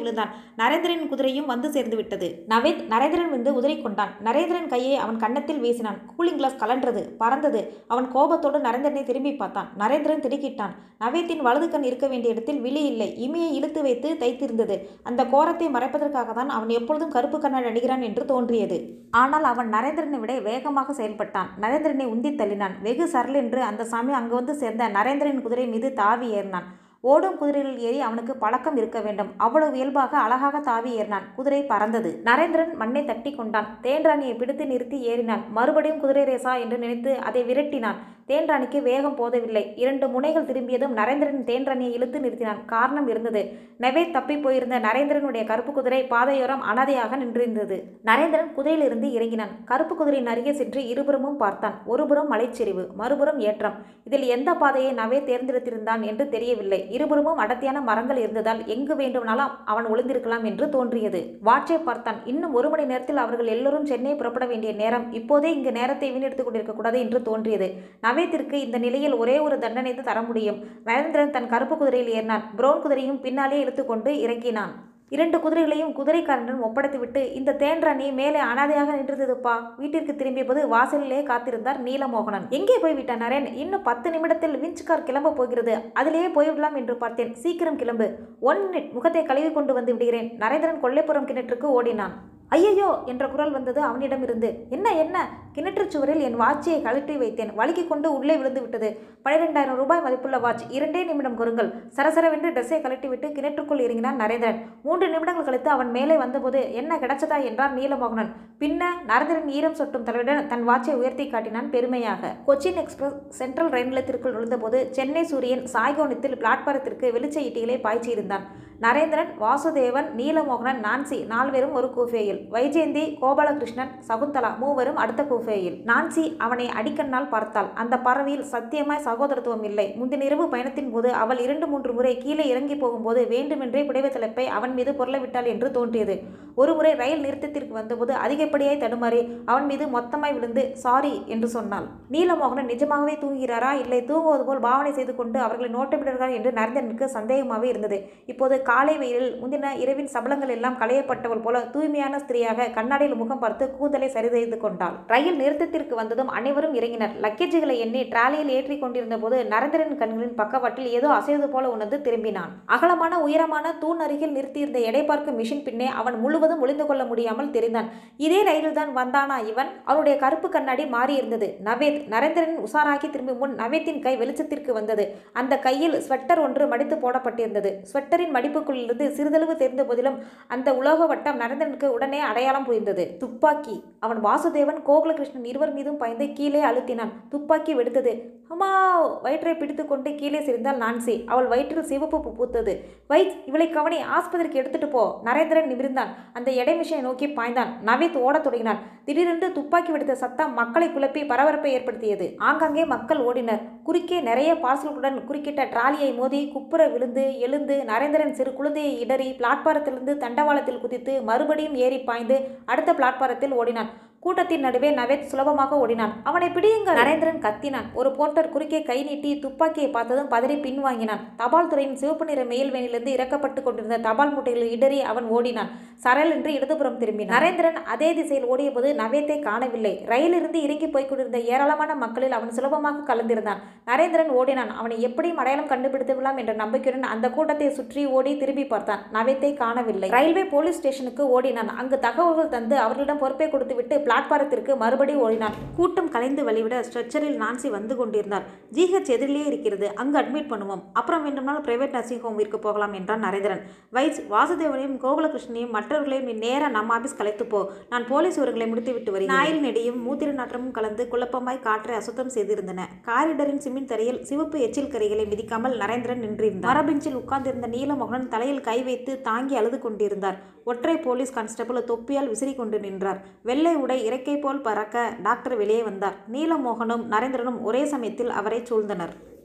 விழுந்தான் நரேந்திரனின் குதிரையும் வந்து சேர்ந்து விட்டது நவேத் நரேந்திரன் வந்து உதிரை கொண்டான் நரேந்திரன் கையை அவன் கன்னத்தில் வீசினான் கூலிங் கிளாஸ் கலன்றது பறந்தது அவன் கோபத்தோடு நரேந்திரனை திரும்பி பார்த்தான் நரேந்திரன் திடுக்கிட்டான் நவேத்தின் வலது கண் இருக்க வேண்டிய இடத்தில் விழி இல்லை இமையை இழுத்து வைத்து தைத்திருந்தது அந்த கோரத்தை மறைப்பதற்காக தான் அவன் எப்பொழுதும் கருப்பு கண்ணாடி அணிகிறான் என்று தோன்றியது ஆனால் அவன் நரேந்திரனை விட வேகமாக செயல்பட்டான் நரேந்திரனை உந்தி தள்ளினான் வெகு சரளென்று அந்த சமயம் அங்கு வந்து சேர்ந்த நரேந்திரன் குதிரை மீது தாவி ஏறினான் ஓடும் குதிரையில் ஏறி அவனுக்கு பழக்கம் இருக்க வேண்டும் அவ்வளவு இயல்பாக அழகாக தாவி ஏறினான் குதிரை பறந்தது நரேந்திரன் மண்ணை தட்டி கொண்டான் தேன்ராணியை பிடித்து நிறுத்தி ஏறினான் மறுபடியும் குதிரை ரேசா என்று நினைத்து அதை விரட்டினான் தேன்ராணிக்கு வேகம் போதவில்லை இரண்டு முனைகள் திரும்பியதும் நரேந்திரன் தேன்ராணியை இழுத்து நிறுத்தினான் காரணம் இருந்தது நெவே தப்பி போயிருந்த நரேந்திரனுடைய கருப்பு குதிரை பாதையோரம் அனாதையாக நின்றிருந்தது நரேந்திரன் குதிரையிலிருந்து இறங்கினான் கருப்பு குதிரையின் அருகே சென்று இருபுறமும் பார்த்தான் ஒருபுறம் மலைச்சரிவு மறுபுறம் ஏற்றம் இதில் எந்த பாதையை நவே தேர்ந்தெடுத்திருந்தான் என்று தெரியவில்லை இருபுறமும் அடர்த்தியான மரங்கள் இருந்ததால் எங்கு வேண்டுமானாலும் அவன் ஒளிந்திருக்கலாம் என்று தோன்றியது வாட்சை பார்த்தான் இன்னும் ஒரு மணி நேரத்தில் அவர்கள் எல்லோரும் சென்னை புறப்பட வேண்டிய நேரம் இப்போதே இங்கு நேரத்தை வீணெடுத்துக் கொண்டிருக்க கூடாது என்று தோன்றியது நவேத்திற்கு இந்த நிலையில் ஒரே ஒரு தண்டனை தர முடியும் நரேந்திரன் தன் கருப்பு குதிரையில் ஏறினான் பிரவுன் குதிரையும் பின்னாலே இழுத்துக்கொண்டு இறங்கினான் இரண்டு குதிரைகளையும் குதிரைக்காரனிடம் ஒப்படைத்துவிட்டு இந்த தேன்ராணி மேலே அனாதையாக நின்றிருந்ததுப்பா வீட்டிற்கு திரும்பிய போது வாசலிலே காத்திருந்தார் நீலமோகனன் எங்கே போய் விட்டான் நரேன் இன்னும் பத்து நிமிடத்தில் விஞ்ச் கார் கிளம்ப போகிறது அதிலேயே போய்விடலாம் என்று பார்த்தேன் சீக்கிரம் கிளம்பு ஒன் மினிட் முகத்தை கழுவி கொண்டு வந்து விடுகிறேன் நரேந்திரன் கொல்லைப்புறம் கிணற்றுக்கு ஓடினான் ஐயையோ என்ற குரல் வந்தது அவனிடமிருந்து என்ன என்ன கிணற்றுச் சுவரில் என் வாட்சியை கழற்றி வைத்தேன் வழுக்கிக் கொண்டு உள்ளே விழுந்து விட்டது பனிரெண்டாயிரம் ரூபாய் மதிப்புள்ள வாட்ச் இரண்டே நிமிடம் குறுங்கள் சரசரவென்று ட்ரெஸ்ஸை கழட்டிவிட்டு கிணற்றுக்குள் இறங்கினான் நரேந்திரன் மூன்று நிமிடங்கள் கழித்து அவன் மேலே வந்தபோது என்ன கிடைச்சதா என்றார் நீலமோகனன் பின்ன நரேந்திரன் ஈரம் சொட்டும் தலையுடன் தன் வாட்சை உயர்த்தி காட்டினான் பெருமையாக கொச்சின் எக்ஸ்பிரஸ் சென்ட்ரல் ரயில் நிலையத்திற்குள் நுழைந்தபோது சென்னை சூரியன் சாய்கோணத்தில் பிளாட்பாரத்திற்கு வெளிச்ச ஈட்டிகளை பாய்ச்சியிருந்தான் நரேந்திரன் வாசுதேவன் நீலமோகனன் நான்சி நால்வரும் ஒரு கூஃபேயில் வைஜெயந்தி கோபாலகிருஷ்ணன் சகுந்தலா மூவரும் அடுத்த கூஃபேயில் நான்சி அவனை அடிக்கண்ணால் பார்த்தாள் அந்த பறவையில் சத்தியமாய் சகோதரத்துவம் இல்லை முந்தின இரவு பயணத்தின் போது அவள் இரண்டு மூன்று முறை கீழே இறங்கி போகும்போது வேண்டுமென்றே புடைவை தலைப்பை அவன் மீது பொருளவிட்டாள் என்று தோன்றியது ஒரு முறை ரயில் நிறுத்தத்திற்கு வந்தபோது அதிகப்படியாய் தடுமாறி அவன் மீது மொத்தமாய் விழுந்து சாரி என்று சொன்னாள் நீலமோகனன் நிஜமாகவே தூங்குகிறாரா இல்லை தூங்குவது போல் பாவனை செய்து கொண்டு அவர்களை நோட்டமிடுகிறார் என்று நரேந்திரனுக்கு சந்தேகமாகவே இருந்தது இப்போது காலை வெயிலில் முந்தின இரவின் சபலங்கள் எல்லாம் களையப்பட்டவள் போல தூய்மையான ஸ்திரீயாக கண்ணாடியில் முகம் பார்த்து கூந்தலை சரி செய்து கொண்டாள் ரயில் நிறுத்தத்திற்கு வந்ததும் அனைவரும் இறங்கினர் லக்கேஜுகளை எண்ணி டிராலியில் ஏற்றி கொண்டிருந்த போது நரேந்திரன் கண்களின் பக்கவாட்டில் ஏதோ அசைவது போல உணர்ந்து திரும்பினான் அகலமான உயரமான தூண் அருகில் நிறுத்தியிருந்த எடை பார்க்கும் மிஷின் பின்னே அவன் முழுவதும் ஒளிந்து கொள்ள முடியாமல் தெரிந்தான் இதே ரயிலில் தான் வந்தானா இவன் அவனுடைய கருப்பு கண்ணாடி மாறியிருந்தது நவேத் நரேந்திரன் உஷாராகி திரும்பி முன் நவேத்தின் கை வெளிச்சத்திற்கு வந்தது அந்த கையில் ஸ்வெட்டர் ஒன்று மடித்து போடப்பட்டிருந்தது ஸ்வெட்டரின் மடிப்புக்குள்ளிருந்து சிறிதளவு தெரிந்த போதிலும் அந்த உலோக வட்டம் நரேந்திரனுக்கு உடனே அடையாளம் புரிந்தது துப்பாக்கி அவன் வாசுதேவன் கோகுலகிருஷ்ணன் இருவர் மீதும் பயந்து கீழே அழுத்தினான் துப்பாக்கி வெடித்தது அம்மா வயிற்றை பிடித்துக்கொண்டு கீழே சிரிந்தாள் நான்சி அவள் வயிற்றில் சிவப்பு பூ பூத்தது வைத் இவளை கவனி ஆஸ்பத்திரிக்கு எடுத்துட்டு போ நரேந்திரன் நிமிர்ந்தான் அந்த எடை மிஷினை நோக்கி பாய்ந்தான் நவேத் ஓடத் தொடங்கினான் திடீரென்று துப்பாக்கி வெடித்த சத்தம் மக்களை குழப்பி பரபரப்பை ஏற்படுத்தியது ஆங்காங்கே மக்கள் ஓடினர் குறுக்கே நிறைய பார்சல்களுடன் குறுக்கிட்ட டிராலியை மோதி குப்புற விழுந்து எழுந்து நரேந்திரன் சிறு குழந்தையை இடறி பிளாட்பாரத்திலிருந்து தண்டவாளத்தில் குதித்து மறுபடியும் ஏறி பாய்ந்து அடுத்த பிளாட்பாரத்தில் ஓடினான் கூட்டத்தின் நடுவே நவேத் சுலபமாக ஓடினான் அவனை பிடியுங்கள் நரேந்திரன் கத்தினான் ஒரு போர்ட்டர் குறுக்கே கை நீட்டி துப்பாக்கியை பார்த்ததும் பதறி பின்வாங்கினான் தபால் துறையின் சிவப்பு நிற மெயில்வேனிலிருந்து இறக்கப்பட்டு கொண்டிருந்த தபால் மூட்டைகளில் இடறி அவன் ஓடினான் சரல் என்று இடதுபுறம் திரும்பினான் நரேந்திரன் அதே திசையில் ஓடியபோது நவேத்தை காணவில்லை ரயிலிருந்து இறங்கி போய்க் கொண்டிருந்த ஏராளமான மக்களில் அவன் சுலபமாக கலந்திருந்தான் நரேந்திரன் ஓடினான் அவனை எப்படியும் அடையாளம் கண்டுபிடித்து விடலாம் என்ற நம்பிக்கையுடன் அந்த கூட்டத்தை சுற்றி ஓடி திரும்பி பார்த்தான் நவேத்தை காணவில்லை ரயில்வே போலீஸ் ஸ்டேஷனுக்கு ஓடினான் அங்கு தகவல்கள் தந்து அவர்களிடம் பொறுப்பை கொடுத்துவிட்டு பிளாட்பாரத்திற்கு மறுபடியும் ஓடினான் கூட்டம் கலைந்து வழிவிட ஸ்ட்ரெச்சரில் நான்சி வந்து கொண்டிருந்தார் ஜிஹெச் எதிரிலே இருக்கிறது அங்கு அட்மிட் பண்ணுவோம் அப்புறம் வேண்டுமானால் பிரைவேட் நர்சிங் ஹோமிற்கு போகலாம் என்றான் நரேந்திரன் வைஸ் வாசுதேவனையும் கோகுலகிருஷ்ணனையும் மற்றவர்களையும் நீ நேரா நம்ம ஆபீஸ் கலைத்து போ நான் போலீஸ் இவர்களை முடித்துவிட்டு வருகிறேன் நாயில் நெடியும் மூத்திர நாற்றமும் கலந்து குழப்பமாய் காற்றை அசுத்தம் செய்திருந்தன காரிடரின் சிமெண்ட் தரையில் சிவப்பு எச்சில் கரைகளை மிதிக்காமல் நரேந்திரன் நின்றிருந்தார் மரபெஞ்சில் உட்கார்ந்திருந்த நீலமோகனன் தலையில் கை வைத்து தாங்கி அழுது கொண்டிருந்தார் ஒற்றை போலீஸ் கான்ஸ்டபிள் தொப்பியால் விசிறி கொண்டு நின்றார் வெள்ளை உடை இறக்கை போல் பறக்க டாக்டர் வெளியே வந்தார் நீலமோகனும் நரேந்திரனும் ஒரே சமயத்தில் அவரை சூழ்ந்தனர்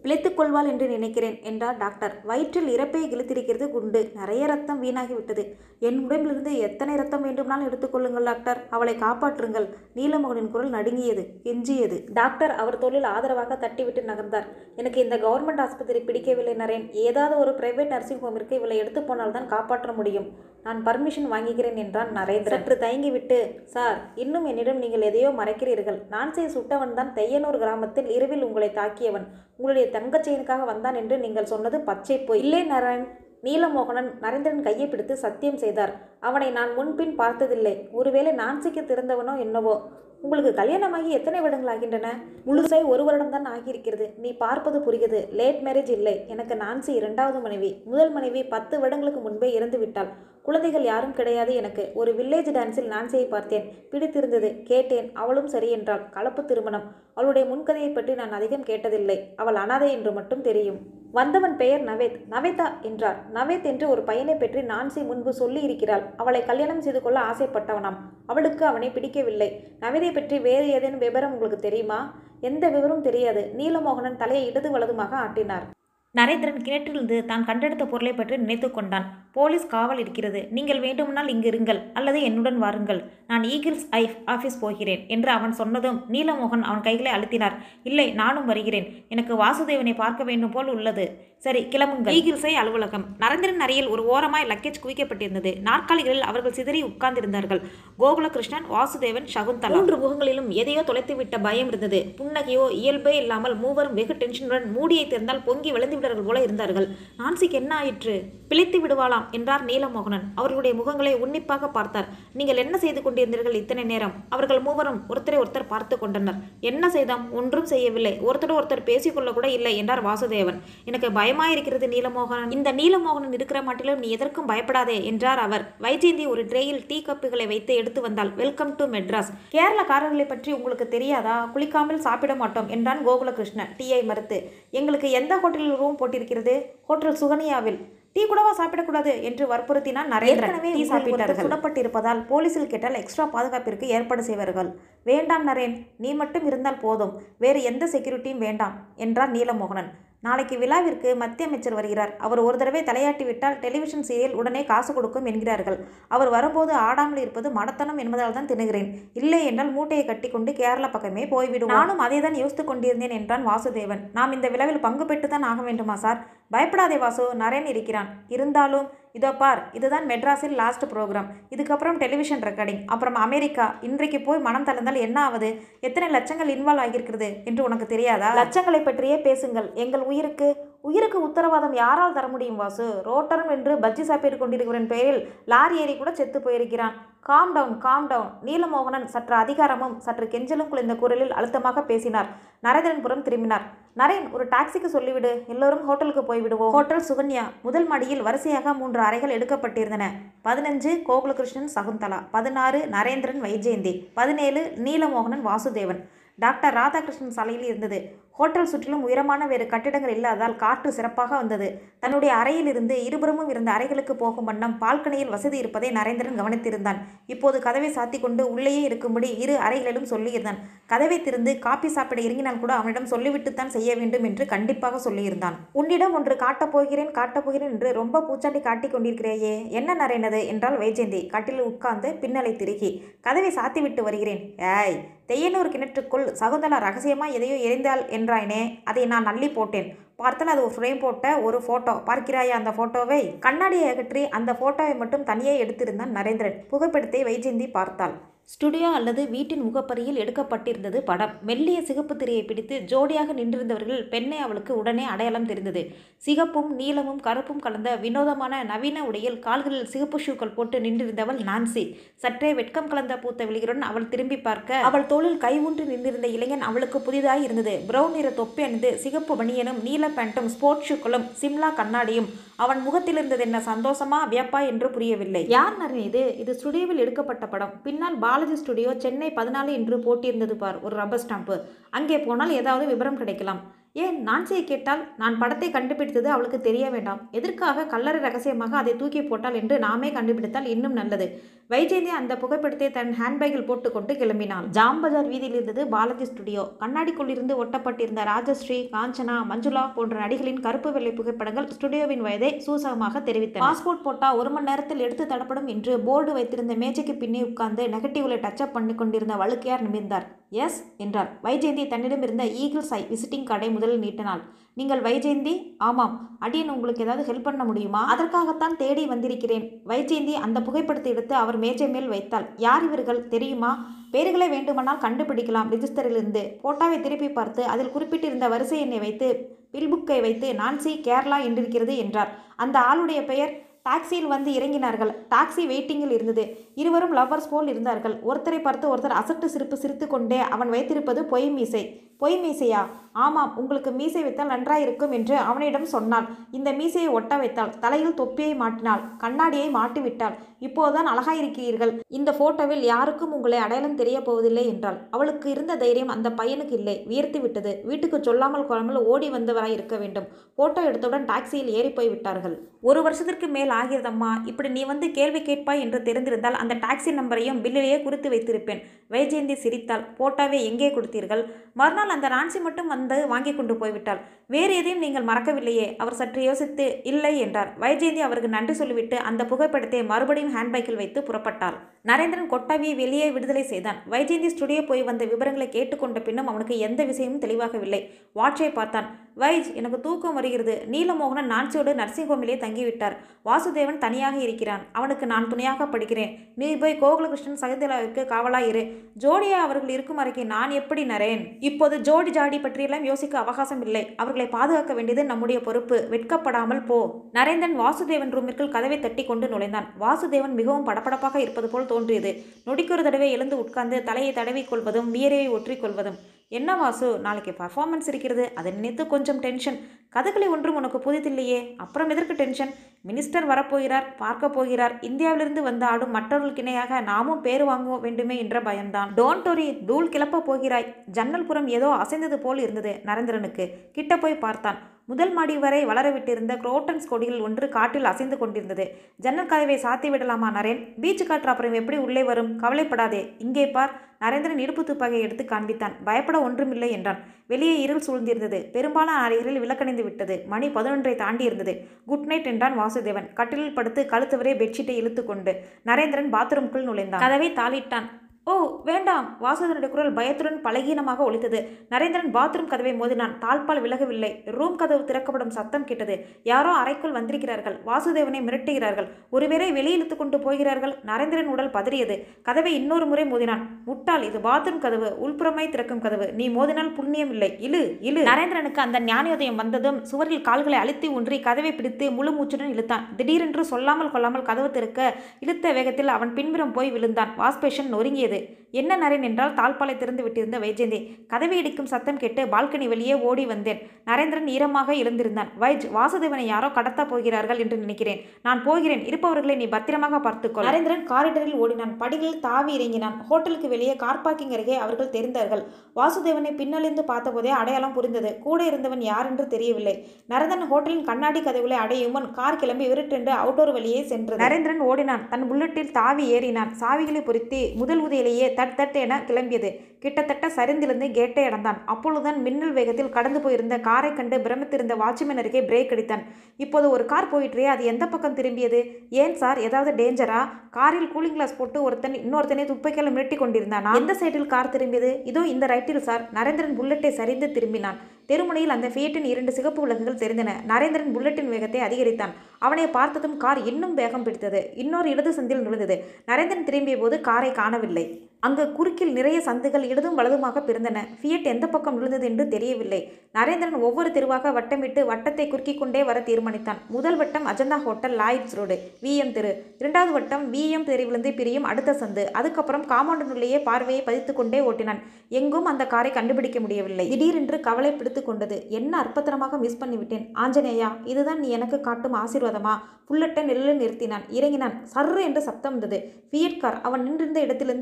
பிழைத்துக் கொள்வாள் என்று நினைக்கிறேன் என்றார் டாக்டர் வயிற்றில் இறப்பை கிழித்திருக்கிறது குண்டு நிறைய ரத்தம் வீணாகிவிட்டது என் உடம்பிலிருந்து எத்தனை ரத்தம் வேண்டுமானாலும் எடுத்துக்கொள்ளுங்கள் டாக்டர் அவளை காப்பாற்றுங்கள் நீலமோகனின் குரல் நடுங்கியது கெஞ்சியது டாக்டர் அவர் தோளில் ஆதரவாக தட்டிவிட்டு நகர்ந்தார் எனக்கு இந்த கவர்மெண்ட் ஆஸ்பத்திரி பிடிக்கவில்லை நரேன் ஏதாவது ஒரு பிரைவேட் நர்சிங் ஹோமிற்கு இவளை எடுத்து போனால் தான் காப்பாற்ற முடியும் நான் பர்மிஷன் வாங்குகிறேன் என்றான் நரேந்திரன் சற்று தயங்கிவிட்டு சார் இன்னும் என்னிடம் நீங்கள் எதையோ மறைக்கிறீர்கள் நான்சை சுட்டவன் தான் தையனூர் கிராமத்தில் இரவில் உங்களை தாக்கியவன் உங்களுடைய தங்கச்செயனுக்காக வந்தான் என்று நீங்கள் சொன்னது பச்சை போய் இல்லை நாராயண் நீலமோகனன் நரேந்திரன் கையை பிடித்து சத்தியம் செய்தார் அவனை நான் முன்பின் பார்த்ததில்லை ஒருவேளை நான்சிக்கு திறந்தவனோ என்னவோ உங்களுக்கு கல்யாணமாகி எத்தனை வருடங்கள் ஆகின்றன முழுசாய் ஒரு வருடம் தான் ஆகியிருக்கிறது நீ பார்ப்பது புரிகிறது லேட் மேரேஜ் இல்லை எனக்கு நான்சி இரண்டாவது மனைவி முதல் மனைவி பத்து வருடங்களுக்கு முன்பே இறந்து விட்டாள் குழந்தைகள் யாரும் கிடையாது எனக்கு ஒரு வில்லேஜ் டான்ஸில் நான்சியை பார்த்தேன் பிடித்திருந்தது கேட்டேன் அவளும் சரி என்றாள் கலப்பு திருமணம் அவளுடைய முன்கதையை பற்றி நான் அதிகம் கேட்டதில்லை அவள் அனாதை என்று மட்டும் தெரியும் வந்தவன் பெயர் நவேத் நவேதா என்றார் நவேத் என்று ஒரு பையனை பற்றி நான்சி முன்பு சொல்லி இருக்கிறாள் அவளை கல்யாணம் செய்து கொள்ள ஆசைப்பட்டவனாம் அவளுக்கு அவனை பிடிக்கவில்லை நவேதை பற்றி வேறு ஏதேனும் விவரம் உங்களுக்கு தெரியுமா எந்த விவரமும் தெரியாது நீலமோகனன் தலையை இடது வலதுமாக ஆட்டினார் நரேந்திரன் கிணற்றிலிருந்து தான் கண்டெடுத்த பொருளை பற்றி நினைத்து கொண்டான் போலீஸ் காவல் இருக்கிறது நீங்கள் வேண்டுமானால் இங்கு இருங்கள் அல்லது என்னுடன் வாருங்கள் நான் ஈகிள்ஸ் ஐ ஆஃபீஸ் போகிறேன் என்று அவன் சொன்னதும் நீலமோகன் அவன் கைகளை அழுத்தினார் இல்லை நானும் வருகிறேன் எனக்கு வாசுதேவனை பார்க்க வேண்டும் போல் உள்ளது சரி கிளம்புங்கள் ஈகிள்ஸை அலுவலகம் நரேந்திரன் அறையில் ஒரு ஓரமாய் லக்கேஜ் குவிக்கப்பட்டிருந்தது நாற்காலிகளில் அவர்கள் சிதறி உட்கார்ந்திருந்தார்கள் கோகுலகிருஷ்ணன் வாசுதேவன் சகுந்தலா மூன்று முகங்களிலும் எதையோ தொலைத்துவிட்ட பயம் இருந்தது புன்னகையோ இயல்பே இல்லாமல் மூவரும் வெகு டென்ஷனுடன் மூடியை திறந்தால் பொங்கி விழுந்து விடுறார்கள் போல இருந்தார்கள் நான்சிக்கு என்ன ஆயிற்று பிழைத்து விடுவாளாம் என்றார் நீலமோகனன் அவர்களுடைய முகங்களை உன்னிப்பாக பார்த்தார் நீங்கள் என்ன செய்து கொண்டிருந்தீர்கள் இத்தனை நேரம் அவர்கள் மூவரும் ஒருத்தரை ஒருத்தர் பார்த்து கொண்டனர் என்ன செய்தோம் ஒன்றும் செய்யவில்லை ஒருத்தர் ஒருத்தர் பேசிக்கொள்ள கூட இல்லை என்றார் வாசுதேவன் எனக்கு பயமாயிருக்கிறது நீலமோகனன் இந்த நீலமோகனன் இருக்கிற மாட்டிலும் நீ எதற்கும் பயப்படாதே என்றார் அவர் வைஜெயந்தி ஒரு ட்ரேயில் டீ கப்புகளை வைத்து எடுத்து வந்தாள் வெல்கம் டு மெட்ராஸ் கேரளக்காரர்களை பற்றி உங்களுக்கு தெரியாதா குளிக்காமல் சாப்பிட மாட்டோம் என்றான் கோகுலகிருஷ்ணன் டீயை மறுத்து எங்களுக்கு எந்த ஹோட்டலில் ரூம் போட்டிருக்கிறது ஹோட்டல் சுகனியாவில் டீ கூடவா சாப்பிடக்கூடாது என்று வற்புறுத்தினான் நரேந்திரன் டீ சாப்பிட்டார்கள் சுடப்பட்டிருப்பதால் போலீசில் கேட்டால் எக்ஸ்ட்ரா பாதுகாப்பிற்கு ஏற்பாடு செய்வார்கள் வேண்டாம் நரேன் நீ மட்டும் இருந்தால் போதும் வேறு எந்த செக்யூரிட்டியும் வேண்டாம் என்றார் நீலமோகனன் நாளைக்கு விழாவிற்கு மத்திய அமைச்சர் வருகிறார் அவர் ஒரு தடவை தலையாட்டி விட்டால் டெலிவிஷன் சீரியல் உடனே காசு கொடுக்கும் என்கிறார்கள் அவர் வரும்போது ஆடாமல் இருப்பது மடத்தனம் என்பதால் தான் திணுகிறேன் இல்லை என்றால் மூட்டையை கட்டிக்கொண்டு கேரளா பக்கமே போய்விடும் நானும் அதை தான் யோசித்துக் கொண்டிருந்தேன் என்றான் வாசுதேவன் நாம் இந்த விழாவில் பங்கு பெற்று தான் ஆக வேண்டுமா சார் பயப்படாதே வாசு நரேன் இருக்கிறான் இருந்தாலும் இதோ பார் இதுதான் மெட்ராஸில் லாஸ்ட் ப்ரோக்ராம் இதுக்கப்புறம் டெலிவிஷன் ரெக்கார்டிங் அப்புறம் அமெரிக்கா இன்றைக்கு போய் மனம் தளர்ந்தால் என்ன ஆகுது எத்தனை லட்சங்கள் இன்வால்வ் ஆகியிருக்கிறது என்று உனக்கு தெரியாதா லட்சங்களை பற்றியே பேசுங்கள் எங்கள் உயிருக்கு உயிருக்கு உத்தரவாதம் யாரால் தர முடியும் வாசு ரோட்டரம் என்று பஜ்ஜி சாப்பிட்டு கொண்டிருக்கிறவன் பெயரில் லாரி ஏறி கூட செத்து போயிருக்கிறான் calm down calm down Neelamohanan சற்று அதிகாரமும் சற்று கெஞ்சலும் குளிர்ந்த குரலில் அழுத்தமாக பேசினார் நரேந்திரன்புரம் திரும்பினார் நரேன் ஒரு டாக்ஸிக்கு சொல்லிவிடு எல்லோரும் ஹோட்டலுக்கு போய்விடுவோம் ஹோட்டல் சுகன்யா முதல் மாடியில் வரிசையாக மூன்று அறைகள் எடுக்கப்பட்டிருந்தன பதினஞ்சு கோகுலகிருஷ்ணன் சகுந்தலா பதினாறு நரேந்திரன் வைஜெயந்தி பதினேழு நீலமோகனன் வாசுதேவன் டாக்டர் ராதாகிருஷ்ணன் சாலையில் இருந்தது ஹோட்டல் சுற்றிலும் உயரமான வேறு கட்டிடங்கள் இல்லாததால் காற்று சிறப்பாக வந்தது தன்னுடைய அறையிலிருந்து இருபுறமும் இருந்த அறைகளுக்கு போகும் வண்ணம் பால்கனியில் வசதி இருப்பதை நரேந்திரன் கவனித்திருந்தான் இப்போது கதவை சாத்தி கொண்டு உள்ளேயே இருக்கும்படி இரு அறைகளிலும் சொல்லியிருந்தான் கதவை திறந்து காப்பி சாப்பிட இறங்கினால் கூட அவனிடம் சொல்லிவிட்டுத்தான் செய்ய வேண்டும் என்று கண்டிப்பாக சொல்லியிருந்தான் உன்னிடம் ஒன்று காட்டப் போகிறேன் காட்டப் போகிறேன் என்று ரொம்ப பூச்சாண்டி காட்டிக் கொண்டிருக்கிறேயே என்ன நரேனது என்றால் வைஜெயந்தி கட்டிலில் உட்கார்ந்து பின்னலை திருகி கதவை சாத்திவிட்டு வருகிறேன் ஏய் தெய்யனூர் கிணற்றுக்குள் சகுந்தலா ரகசியமாக எதையோ எரிந்தாள் என்றாயினே அதை நான் அள்ளி போட்டேன் பார்த்தால் அது ஒரு ஃப்ரேம் போட்ட ஒரு ஃபோட்டோ பார்க்கிறாயா அந்த ஃபோட்டோவை கண்ணாடியை அகற்றி அந்த ஃபோட்டோவை மட்டும் தனியே எடுத்திருந்தான் நரேந்திரன் புகைப்படத்தை வைஜெயந்தி பார்த்தாள் ஸ்டுடியோ அல்லது வீட்டின் முகப்பரியில் எடுக்கப்பட்டிருந்தது படம் மெல்லிய சிகப்பு திரையை பிடித்து ஜோடியாக நின்றிருந்தவர்கள் பெண்ணை அவளுக்கு உடனே அடையாளம் தெரிந்தது சிகப்பும் நீலமும் கருப்பும் கலந்த வினோதமான நவீன உடையில் கால்களில் சிகப்பு ஷூக்கள் போட்டு நின்றிருந்தவள் நான்சி சற்றே வெட்கம் கலந்த பூத்த விழிகளுடன் அவள் திரும்பி பார்க்க அவள் தோளில் கை ஊன்றி நின்றிருந்த இளைஞன் அவளுக்கு புதிதாய் இருந்தது பிரவுன் நிற தொப்பி அணிந்து சிகப்பு பனியனும் நீல பேண்ட்டும் ஸ்போர்ட் ஷூக்களும் சிம்லா கண்ணாடியும் அவன் முகத்தில் இருந்தது என்ன சந்தோஷமா வியப்பா என்று புரியவில்லை யார் நரன் இது இது ஸ்டுடியோவில் எடுக்கப்பட்ட படம் பின்னால் பாலாஜி ஸ்டுடியோ சென்னை பதினாலு என்று போட்டியிருந்தது பார் ஒரு ரப்பர் ஸ்டாம்பு அங்கே போனால் ஏதாவது விவரம் கிடைக்கலாம் ஏன் நான்சியை கேட்டால் நான் படத்தை கண்டுபிடித்தது அவளுக்கு தெரிய வேண்டாம் எதற்காக கல்லறை ரகசியமாக அதை தூக்கி போட்டால் என்று நாமே கண்டுபிடித்தால் இன்னும் நல்லது வைஜெயந்தி அந்த புகைப்படத்தை தன் ஹேண்ட்பேக்கில் போட்டுக்கொண்டு கிளம்பினாள் ஜாம் பஜார் வீதியில் இருந்தது பாலாஜி ஸ்டுடியோ கண்ணாடிக்குள்ளிருந்து ஒட்டப்பட்டிருந்த ராஜஸ்ரீ காஞ்சனா மஞ்சுளா போன்ற நடிகளின் கருப்பு வெள்ளை புகைப்படங்கள் ஸ்டுடியோவின் வயதை சூசகமாக தெரிவித்தன பாஸ்போர்ட் போட்டா ஒரு மணி நேரத்தில் எடுத்து தடப்படும் என்று போர்டு வைத்திருந்த மேஜைக்கு பின்னே உட்கார்ந்து நெகட்டிவ்ல டச்சப் பண்ணி கொண்டிருந்த வழுக்கையார் நிமிர்ந்தார் எஸ் என்றார் வைஜெயந்தி தன்னிடம் இருந்த ஈகிள்ஸ் ஐ விசிட்டிங் கார்டை முதலில் நீட்டினாள் நீங்கள் வைஜெயந்தி ஆமாம் அடியன் உங்களுக்கு ஏதாவது ஹெல்ப் பண்ண முடியுமா அதற்காகத்தான் தேடி வந்திருக்கிறேன் வைஜெயந்தி அந்த புகைப்படத்தை எடுத்து அவர் மேஜை மேல் வைத்தாள் யார் இவர்கள் தெரியுமா பேர்களை வேண்டுமானால் கண்டுபிடிக்கலாம் ரிஜிஸ்டரிலிருந்து போட்டோவை திருப்பி பார்த்து அதில் குறிப்பிட்டிருந்த வரிசை எண்ணை வைத்து பில்புக்கை வைத்து நான்சி கேரளா என்றிருக்கிறது என்றார் அந்த ஆளுடைய பெயர் டாக்ஸியில் வந்து இறங்கினார்கள் டாக்ஸி வெயிட்டிங்கில் இருந்தது இருவரும் லவ்வர்ஸ் போல் இருந்தார்கள் ஒருத்தரை பார்த்து ஒருத்தர் அசட்டு சிரிப்பு சிரித்து கொண்டே அவன் வைத்திருப்பது பொய் மீசை பொய் மீசையா ஆமாம் உங்களுக்கு மீசை வைத்தால் நன்றாயிருக்கும் என்று அவனிடம் சொன்னாள் இந்த மீசையை ஒட்ட வைத்தாள் தலையில் தொப்பியை மாட்டினாள் கண்ணாடியை மாட்டிவிட்டாள் இப்போதுதான் அழகாயிருக்கிறீர்கள் இந்த போட்டோவில் யாருக்கும் உங்களை அடையாளம் தெரிய போவதில்லை என்றாள் அவளுக்கு இருந்த தைரியம் அந்த பையனுக்கு இல்லை வியர்த்து விட்டது வீட்டுக்கு சொல்லாமல் கொள்ளாமல் ஓடி வந்தவராய் இருக்க வேண்டும் போட்டோ எடுத்தவுடன் டாக்ஸியில் ஏறி போய் விட்டார்கள் ஒரு வருஷத்திற்கு மேல் ஆகிறதம்மா இப்படி நீ வந்து கேள்வி கேட்பாய் என்று தெரிந்திருந்தால் அந்த டாக்ஸி நம்பரையும் பில்லிலேயே குறித்து வைத்திருப்பேன் வைஜெயந்தி சிரித்தாள் போட்டோவை எங்கே கொடுத்தீர்கள் மறுநாள் அந்த நான்சி மட்டும் வந்து வாங்கி கொண்டு போய்விட்டாள் வேறு எதையும் நீங்கள் மறக்கவில்லையே அவர் சற்று யோசித்து இல்லை என்றார் வைஜெயந்தி அவருக்கு நன்றி சொல்லிவிட்டு அந்த புகைப்படத்தை மறுபடியும் ஹேண்ட்பேக்கில் வைத்து புறப்பட்டாள் நரேந்திரன் கொட்டாவியை வெளியே விடுதலை செய்தான் வைஜெயந்தி ஸ்டுடியோ போய் வந்த விவரங்களை கேட்டுக்கொண்ட பின்னும் அவனுக்கு எந்த விஷயமும் தெளிவாகவில்லை வாட்சை பார்த்தான் வைஜ் எனக்கு தூக்கம் வருகிறது நீலமோகனன் நான்சியோடு நர்சிங் ஹோமிலே தங்கிவிட்டார் வாசுதேவன் தனியாக இருக்கிறான் அவனுக்கு நான் துணையாக படிக்கிறேன் நீ போய் கோகுலகிருஷ்ணன் சகிதலாவிற்கு காவலாயிரு ஜோடியா அவர்கள் இருக்கும் அறைக்கு நான் எப்படி நரேன் இப்போது ஜோடி ஜாடி பற்றியெல்லாம் யோசிக்க அவகாசம் இல்லை அவர்களை பாதுகாக்க வேண்டியது நம்முடைய பொறுப்பு வெட்கப்படாமல் போ நரேந்திரன் வாசுதேவன் ரூமிற்குள் கதவை தட்டி கொண்டு நுழைந்தான் வாசுதேவன் மிகவும் படபடப்பாக இருப்பது போல் தோன்றியது நொடிக்கொரு தடவை எழுந்து உட்கார்ந்து தலையை தடவிக் கொள்வதும் வியரையை ஒற்றிக்கொள்வதும் என்ன வாசு நாளைக்கு பர்ஃபார்மன்ஸ் இருக்கிறது அதை நினைத்து கொஞ்சம் டென்ஷன் கதைகளை ஒன்றும் உனக்கு புதிதில்லையே அப்புறம் எதற்கு டென்ஷன் மினிஸ்டர் வரப்போகிறார் பார்க்க போகிறார் இந்தியாவிலிருந்து வந்து ஆடும் மற்றவர்களுக்கு இணையாக நாமும் பேர் வாங்க வேண்டுமே என்ற பயம்தான் டோன்ட் ஒரி தூள் கிளப்ப போகிறாய் ஜன்னல் புறம் ஏதோ அசைந்தது போல் இருந்தது நரேந்திரனுக்கு கிட்ட போய் பார்த்தான் முதல் மாடி வரை வளரவிட்டிருந்த குரோட்டன்ஸ் கொடிகள் ஒன்று காட்டில் அசைந்து கொண்டிருந்தது ஜன்னல் கதவை சாத்தி விடலாமா நரேன் பீச்சு காற்று அப்புறம் எப்படி உள்ளே வரும் கவலைப்படாதே இங்கே பார் நரேந்திரன் இடுப்பு துப்பாக்கியை எடுத்து காண்பித்தான் பயப்பட ஒன்றுமில்லை என்றான் வெளியே இருள் சூழ்ந்திருந்தது பெரும்பாலான அறைகளில் விளக்கணிந்து விட்டது மணி பதினொன்றை தாண்டி இருந்தது குட் நைட் என்றான் வாசுதேவன் கட்டிலில் படுத்து கழுத்து வரை பெட்ஷீட்டை இழுத்து கொண்டு நரேந்திரன் பாத்ரூம்குள் நுழைந்தான் கதவை தாளிட்டான் ஓ வேண்டாம் வாசுதனுடைய குரல் பயத்துடன் பலகீனமாக ஒலித்தது நரேந்திரன் பாத்ரூம் கதவை மோதினான் தாழ்பால் விலகவில்லை ரூம் கதவு திறக்கப்படும் சத்தம் கேட்டது யாரோ அறைக்குள் வந்திருக்கிறார்கள் வாசுதேவனை மிரட்டுகிறார்கள் ஒருவேளை வெளியிழுத்து கொண்டு போகிறார்கள் நரேந்திரன் உடல் பதறியது கதவை இன்னொரு முறை மோதினான் முட்டாள் இது பாத்ரூம் கதவு உள்புறமாய் திறக்கும் கதவு நீ மோதினால் புண்ணியம் இல்லை இழு இழு நரேந்திரனுக்கு அந்த ஞானோதயம் வந்ததும் சுவரில் கால்களை அழுத்தி ஊன்றி கதவை பிடித்து முழு மூச்சுடன் இழுத்தான் திடீரென்று சொல்லாமல் கொள்ளாமல் கதவு திறக்க இழுத்த வேகத்தில் அவன் பின்புறம் போய் விழுந்தான் வாஸ்பேஷன் நொறுங்கியது என்ன நரேன் என்றால் தாழ்பாலை திறந்து விட்டிருந்த வைஜெயந்தி கதவை இடிக்கும் சத்தம் கேட்டு பால்கனி வெளியே ஓடி வந்தேன் நரேந்திரன் ஈரமாக எழுந்திருந்தான் வைஜ் வாசுதேவனை யாரோ கடத்த போகிறார்கள் என்று நினைக்கிறேன் நான் போகிறேன் இருப்பவர்களை நீ பத்திரமாக பார்த்துக்கொள் நரேந்திரன் காரிடரில் ஓடினான் படிகளில் தாவி இறங்கினான் ஹோட்டலுக்கு வெளியே கார் பார்க்கிங் அருகே அவர்கள் தெரிந்தார்கள் வாசுதேவனை பின்னலிருந்து பார்த்தபோதே அடையாளம் புரிந்தது கூட இருந்தவன் யார் என்று தெரியவில்லை நரேந்திரன் ஹோட்டலின் கண்ணாடி கதவுகளை அடையும் முன் கார் கிளம்பி விருட்டென்று அவுட்டோர் வழியே சென்றது நரேந்திரன் ஓடினான் தன் புல்லட்டில் தாவி ஏறினான் சாவிகளை பொருத்தி முதல் உதையிலேயே தட் தட் என கிளம்பியது கிட்டத்தட்ட சரிந்திலிருந்து கேட்டை அடந்தான் அப்பொழுதுதான் மின்னல் வேகத்தில் கடந்து போயிருந்த காரை கண்டு பிரமித்திருந்த வாட்ச்மேன் அருகே பிரேக் அடித்தான் இப்போது ஒரு கார் போயிற்றே அது எந்த பக்கம் திரும்பியது ஏன் சார் ஏதாவது டேஞ்சரா காரில் கூலிங் கிளாஸ் போட்டு ஒருத்தன் இன்னொருத்தனை துப்பைக்கால மிரட்டி கொண்டிருந்தானா எந்த சைடில் கார் திரும்பியது இதோ இந்த ரைட்டில் சார் நரேந்திரன் புல்லட்டை சரிந்து திரும்பினான் தெருமுனையில் அந்த ஃபியட்டின் இரண்டு சிகப்பு விளக்குகள் தெரிந்தன நரேந்திரன் புல்லட்டின் வேகத்தை அதிகரித்தான் அவனை பார்த்ததும் கார் இன்னும் வேகம் பிடித்தது இன்னொரு இடது சந்தில் நுழைந்தது நரேந்திரன் திரும்பிய போது காரை காணவில்லை அங்கு குறுக்கில் நிறைய சந்துகள் இடதும் வலதுமாக பிறந்தன ஃபியட் எந்த பக்கம் விழுந்தது என்று தெரியவில்லை நரேந்திரன் ஒவ்வொரு தெருவாக வட்டமிட்டு வட்டத்தை குறுக்கிக் கொண்டே வர தீர்மானித்தான் முதல் வட்டம் Ajanta hotel Lloyds road V தெரு இரண்டாவது வட்டம் விஎம் தெருவிலிருந்து பிரியும் அடுத்த சந்து அதுக்கப்புறம் காம்பவுண்டினுள்ளேயே பார்வையை பதித்துக் கொண்டே ஓட்டினான் எங்கும் அந்த காரை கண்டுபிடிக்க முடியவில்லை திடீரென்று கவலை பிடித்து கொண்டது என்ன அற்புதமாக மிஸ் பண்ணிவிட்டேன் ஆஞ்சநேயா இதுதான் நீ எனக்கு காட்டும் ஆசீர்வாதமா புல்லட்டை நெல்லில் நிறுத்தினான் இறங்கினான் சர்ரு என்று சத்தம் வந்தது ஃபியட் கார் அவன் நின்றிருந்த இடத்திலிருந்து ஐம்பது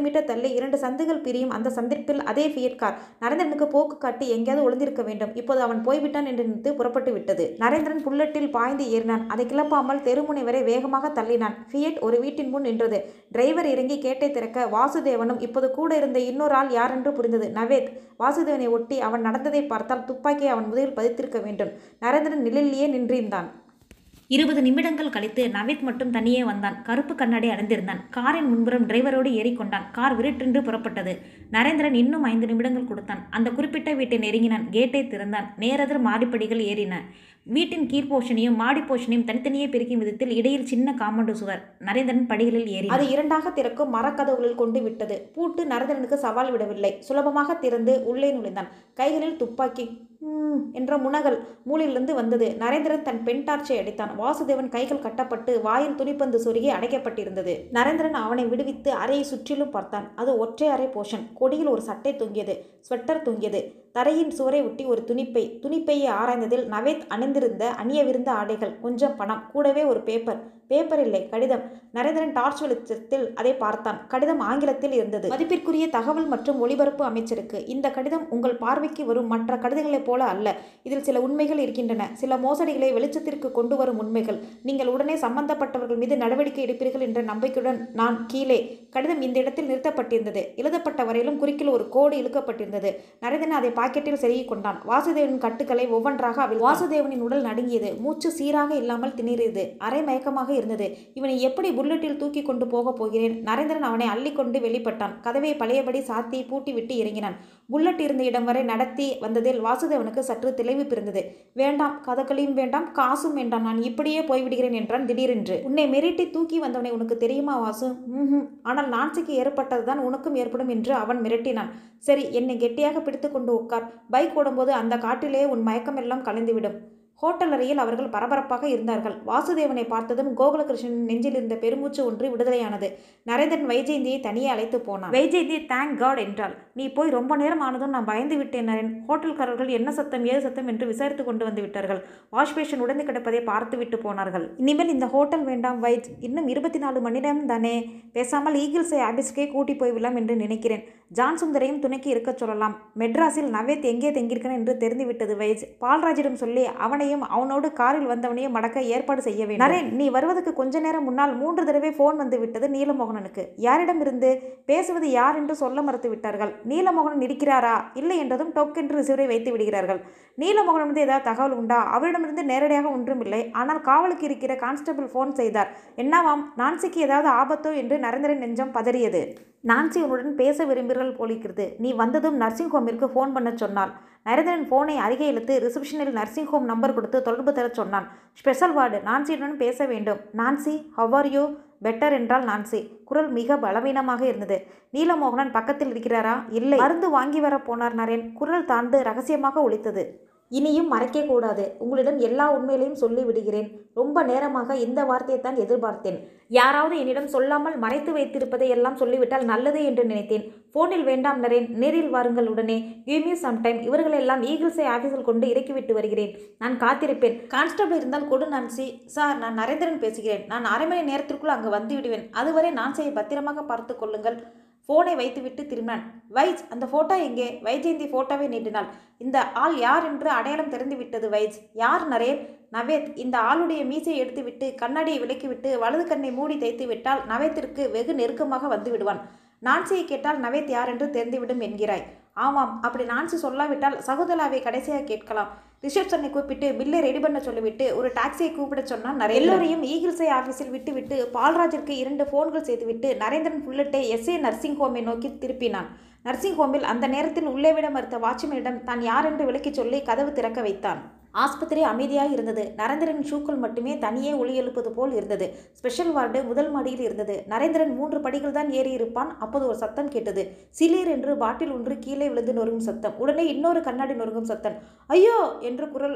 மீட்டர் தள்ளி இரண்டு சந்துகள் பிரியும் அந்த சந்திப்பில் அதே ஃபியட் கார் நரேந்திரனுக்கு போக்கு காட்டி எங்கேயாவது ஒளிந்திருக்க வேண்டும் இப்போது அவன் போய்விட்டான் என்று நினைத்து புறப்பட்டு விட்டது நரேந்திரன் புல்லட்டில் பாய்ந்து ஏறினான் அதை கிளப்பாமல் தெருமுனை வரை வேகமாக தள்ளினான் ஃபியட் ஒரு வீட்டின் முன் நின்றது டிரைவர் இறங்கி கேட்டை திறக்க வாசுதேவனும் இப்போது கூட இருந்த இன்னொரு ஆள் யாரென்று புரிந்தது நவேத் வாசுதேவனை ஒட்டி அவன் நடந்ததை பார்த்தால் துப்பாக்கியை அவன் முதுகில் பதித்திருக்க வேண்டும் நரேந்திரன் நிழலிலேயே நின்றிருந்தான் இருபது நிமிடங்கள் கழித்து நவேத் மட்டும் தனியே வந்தான் கருப்பு கண்ணாடி அணிந்திருந்தான் காரின் முன்புறம் டிரைவரோடு ஏறிக்கொண்டான் கார் விருட்டென்று புறப்பட்டது நரேந்திரன் இன்னும் ஐந்து நிமிடங்கள் கொடுத்தான் அந்த குறிப்பிட்ட வீட்டை நெருங்கினான் கேட்டை திறந்தான் நேரெதிர் மாடிப்படிகள் ஏறின வீட்டின் கீழ்ப்போஷனையும் மாடி போஷனையும் தனித்தனியே பிரிக்கும் விதத்தில் இடையில் சின்ன காம்பவுண்டு சுவர் நரேந்திரன் படிகளில் ஏறி அது இரண்டாக திறக்கும் மரக்கதவுகளில் கொண்டு விட்டது பூட்டு நரேந்திரனுக்கு சவால் விடவில்லை சுலபமாக திறந்து உள்ளே நுழைந்தான் கைகளில் துப்பாக்கி "ம்" என்ற முனகல் மூலையிலிருந்து வந்தது நரேந்திரன் தன் பெண் டார்ச்சை அடித்தான் வாசுதேவன் கைகள் கட்டப்பட்டு வாயில் துணிப்பந்து சொருகி அடைக்கப்பட்டிருந்தது நரேந்திரன் அவனை விடுவித்து அறையை சுற்றிலும் பார்த்தான் அது ஒற்றை அறை போஷன் கொடியில் ஒரு சட்டை தொங்கியது ஸ்வெட்டர் தொங்கியது தரையின் சுவரை ஒட்டி ஒரு துணிப்பை துணிப்பையை ஆராய்ந்ததில் நவேத் அணிந்திருந்த அணியவிருந்த ஆடைகள் கொஞ்சம் பணம் கூடவே ஒரு பேப்பர் பேப்பர் இல்லை கடிதம் நரேந்திரன் டார்ச் வெளிச்சத்தில் அதை பார்த்தான் கடிதம் ஆங்கிலத்தில் இருந்தது மதிப்பிற்குரிய தகவல் மற்றும் ஒலிபரப்பு அமைச்சருக்கு இந்த கடிதம் உங்கள் பார்வைக்கு வரும் மற்ற கடிதங்களைப் போல அல்ல இதில் சில உண்மைகள் இருக்கின்றன சில மோசடிகளை வெளிச்சத்திற்கு கொண்டு வரும் உண்மைகள் நீங்கள் உடனே சம்பந்தப்பட்டவர்கள் மீது நடவடிக்கை எடுப்பீர்கள் என்ற நம்பிக்கையுடன் நான் கீழே கடிதம் இந்த இடத்தில் நிறுத்தப்பட்டிருந்தது எழுதப்பட்ட வரையிலும் குறுக்கில் ஒரு கோடு இழுக்கப்பட்டிருந்தது நரேந்திரன் அதை பாக்கெட்டில் செருகிக் கொண்டான் வாசுதேவனின் கட்டுக்களை ஒவ்வொன்றாக அவிழ் வாசுதேவனின் உடல் நடுங்கியது மூச்சு சீராக இல்லாமல் திணறியது அரை மயக்கமாக இருந்தது இவனை எப்படி புல்லட்டில் தூக்கி கொண்டு போகப் போகிறேன் நரேந்திரன் அவனை அள்ளிக்கொண்டு வெளிப்பட்டான் கதவை பழையபடி சாத்தி பூட்டி விட்டு இறங்கினான் புல்லட் இருந்த இடம் வரை நடத்தி வந்ததில் வாசுதேவனுக்கு சற்று தெளிவு பிறந்தது வேண்டாம் கதக்களையும் வேண்டாம் காசும் வேண்டாம் நான் இப்படியே போய்விடுகிறேன் என்றான் திடீரென்று உன்னை மிரட்டி தூக்கி வந்தவனை உனக்கு தெரியுமா வாசு ம்ஹும் ஆனால் நான்சிக்கு ஏற்பட்டதுதான் உனக்கும் ஏற்படும் என்று அவன் மிரட்டினான் சரி என்னை கெட்டியாக பிடித்து கொண்டு உட்கார் பைக் ஓடும்போது அந்த காட்டிலே உன் மயக்கமெல்லாம் கலைந்துவிடும் ஹோட்டல் அறையில் அவர்கள் பரபரப்பாக இருந்தார்கள் வாசுதேவனை பார்த்ததும் கோகுலகிருஷ்ணன் நெஞ்சில் இருந்த பெருமூச்சு ஒன்று விடுதலையானது நரேந்திரன் வைஜெயந்தியை தனியே அழைத்து போனான் வைஜெயந்தி தேங்க் காட் என்றாள் நீ போய் ரொம்ப நேரம் ஆனதும் நான் பயந்து விட்டேன் நரேன் ஹோட்டல்காரர்கள் என்ன சத்தம் ஏது சத்தம் என்று விசாரித்து கொண்டு வந்து விட்டார்கள் வாஷ் பேஷன் உடந்து கிடப்பதை பார்த்து விட்டு போனார்கள் இனிமேல் இந்த ஹோட்டல் வேண்டாம் வைஜ் இன்னும் இருபத்தி நாலு மணி நேரம் தானே பேசாமல் ஈகிள்ஸை ஆபீஸ்க்கே கூட்டி போய்விடலாம் என்று நினைக்கிறேன் ஜான் சுந்தரையும் துணைக்கு இருக்கச் சொல்லலாம் மெட்ராஸில் நவேத் எங்கே தங்கியிருக்கேன் என்று தெரிந்துவிட்டது வைஜ் பால்ராஜிடம் சொல்லி அவனையும் அவனோடு காரில் வந்தவனையும் மடக்க ஏற்பாடு செய்ய வேண்டும் நரேன் நீ வருவதற்கு கொஞ்ச நேரம் முன்னால் மூன்று தடவை ஃபோன் வந்து விட்டது நீலமோகனனுக்கு யாரிடமிருந்து பேசுவது யார் என்று சொல்ல மறுத்து விட்டார்கள் நீலமோகனன் இருக்கிறாரா இல்லை என்றதும் டொக்கென்று ரிசீவரை வைத்து விடுகிறார்கள் நீலமோகனிடமிருந்து ஏதாவது தகவல் உண்டா அவரிடமிருந்து நேரடியாக ஒன்றும் இல்லை ஆனால் காவலுக்கு இருக்கிற கான்ஸ்டபிள் ஃபோன் செய்தார் என்னவாம் நான்சிக்கு ஏதாவது ஆபத்தோ என்று நரேந்திரன் நெஞ்சம் பதறியது நான்சி உன்னுடன் பேச விரும்புகிறீர்கள் போலிருக்கிறது நீ வந்ததும் நர்சிங் ஹோமிற்கு ஃபோன் பண்ண சொன்னாள் நரேந்திரன் ஃபோனை அருகே இழுத்து ரிசப்ஷனில் நர்சிங் ஹோம் நம்பர் கொடுத்து தொடர்பு தர சொன்னான் ஸ்பெஷல் வார்டு நான்சியுடன் பேச வேண்டும் Nancy how are you better என்றால் நான்சி குரல் மிக பலவீனமாக இருந்தது நீலமோகனன் பக்கத்தில் இருக்கிறாரா இல்லை மருந்து வாங்கி வர போனார் நரேன் குரல் தாழ்ந்து ரகசியமாக ஒலித்தது இனியும் மறைக்கக்கூடாது உங்களிடம் எல்லா உண்மைகளையும் சொல்லி விடுகிறேன் ரொம்ப நேரமாக இந்த வார்த்தையை தான் எதிர்பார்த்தேன் யாராவது என்னிடம் சொல்லாமல் மறைத்து வைத்திருப்பதை எல்லாம் சொல்லிவிட்டால் நல்லது என்று நினைத்தேன் ஃபோனில் வேண்டாம் நரேன் நேரில் வாருங்கள் உடனே கிவ் மீ சம் டைம் இவர்களெல்லாம் ஈகிள்ஸை ஆஃபீஸில் கொண்டு இறக்கிவிட்டு வருகிறேன் நான் காத்திருப்பேன் கான்ஸ்டபிள் இருந்தால் கொடு நான்சி சார் நான் நரேந்திரன் பேசுகிறேன் நான் அரை மணி நேரத்திற்குள் அங்கு வந்து விடுவேன் அதுவரை நான்சியை பத்திரமாக பார்த்து கொள்ளுங்கள் ஃபோனை வைத்துவிட்டு திரும்பினான் வைஜ் அந்த ஃபோட்டோ எங்கே வைஜெயந்தி ஃபோட்டோவை நீட்டினாள் இந்த ஆள் யார் என்று அடையாளம் தெரிந்து விட்டது வைஜ் யார் நரேன் நவேத் இந்த ஆளுடைய மீசையை எடுத்துவிட்டு கண்ணாடியை விலக்கிவிட்டு வலது கண்ணை மூடி தைத்து விட்டால் நவேத்திற்கு வெகு நெருக்கமாக வந்து விடுவான் நான்சியை கேட்டால் நவேத் யார் என்று தெரிந்துவிடும் என்கிறாய் ஆமாம் அப்படி நான்சி சொல்லாவிட்டால் சகுந்தலாவை கடைசியாக கேட்கலாம் ரிசப்ஷனை கூப்பிட்டு பில்லை ரெடி பண்ண சொல்லிவிட்டு ஒரு டாக்ஸியை கூப்பிட சொன்னால் நிறைய எல்லோரையும் ஈகிள்ஸை ஆஃபீஸில் விட்டுவிட்டு பால்ராஜிற்கு இரண்டு ஃபோன்கள் செய்துவிட்டு நரேந்திரன் புல்லட்டை எஸ்ஏ நர்சிங் ஹோமை நோக்கி திருப்பினான் நர்சிங் ஹோமில் அந்த நேரத்தில் உள்ளே விட மறுத்த வாட்ச்மேனிடம் தான் யார் என்று விளக்கிச் சொல்லி கதவு திறக்க வைத்தான் ஆஸ்பத்திரி அமைதியாக இருந்தது நரேந்திரன் ஷூக்கள் மட்டுமே தனியே ஒளி எழுப்பது போல் இருந்தது ஸ்பெஷல் வார்டு முதல் மாடியில் இருந்தது நரேந்திரன் மூன்று படிகள் தான் ஏறி இருப்பான் அப்போது ஒரு சத்தம் கேட்டது சிலீர் என்று பாட்டில் ஒன்று கீழே விழுந்து நொறுங்கும் சத்தம் உடனே இன்னொரு கண்ணாடி நொறுங்கும் சத்தம் ஐயோ என்று குரல்